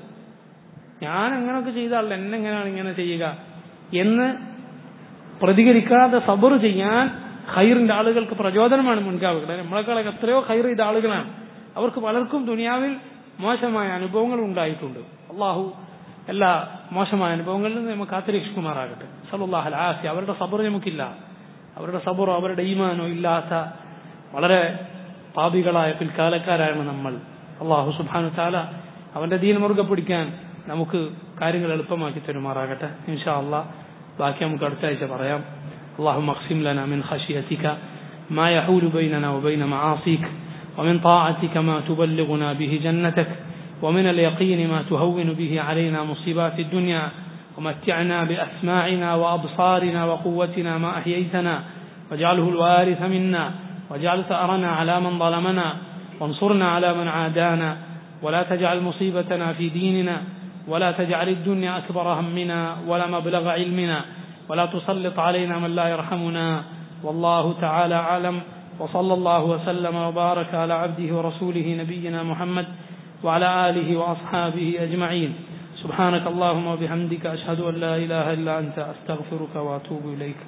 ഞാൻ അങ്ങനെയൊക്കെ ചെയ്താൽ എന്നെ എങ്ങനെയാണ് ഇങ്ങനെ ചെയ്യുക എന്ന് പ്രതികരിക്കാതെ സബർ ചെയ്യാൻ ഖൈറിന്റെ ആളുകൾക്ക് പ്രചോദനമാണ് മുൻകാവുകൾ നമ്മളെക്കാളൊക്കെ എത്രയോ ഖൈർ ചെയ്ത ആളുകളാണ് അവർക്ക് പലർക്കും ദുനിയാവിൽ മോശമായ അനുഭവങ്ങൾ ഉണ്ടായിട്ടുണ്ട് അള്ളാഹു എല്ലാ മോശമായ അനുഭവങ്ങളിൽ നിന്ന് നമുക്ക് കാത്തിരക്ഷിക്കുമാറാകട്ടെ സലുല്ലാഹ് ആസി അവരുടെ സബർ നമുക്കില്ല അവരുടെ സബറോ അവരുടെ ഈമാനോ ഇല്ലാത്ത വളരെ പാപികളായ പിൽക്കാലക്കാരാണ് നമ്മൾ അള്ളാഹു സുബാനു താല അവന്റെ ദീൻ മുറുകെ പിടിക്കാൻ നമുക്ക് കാര്യങ്ങൾ എളുപ്പമാക്കി തരുമാറാകട്ടെ ഇൻഷാ അള്ളാഹ് ബാക്കി നമുക്ക് അടുത്ത ആഴ്ച പറയാം اللهم اقسم لنا من خشيتك ما يحول بيننا وبين معاصيك ومن طاعتك ما تبلغنا به جنتك ومن اليقين ما تهون به علينا مصيبات الدنيا ومتعنا بأسماعنا وأبصارنا وقوتنا ما أحييتنا واجعله الوارث منا واجعل ثأرنا على من ظلمنا وانصرنا على من عادانا ولا تجعل مصيبتنا في ديننا ولا تجعل الدنيا أكبر همنا ولا مبلغ علمنا ولا تسلط علينا من لا يرحمنا والله تعالى أعلم وصلى الله وسلم وبارك على عبده ورسوله نبينا محمد وعلى آله وأصحابه أجمعين سبحانك اللهم وبحمدك أشهد أن لا إله إلا أنت أستغفرك وأتوب إليك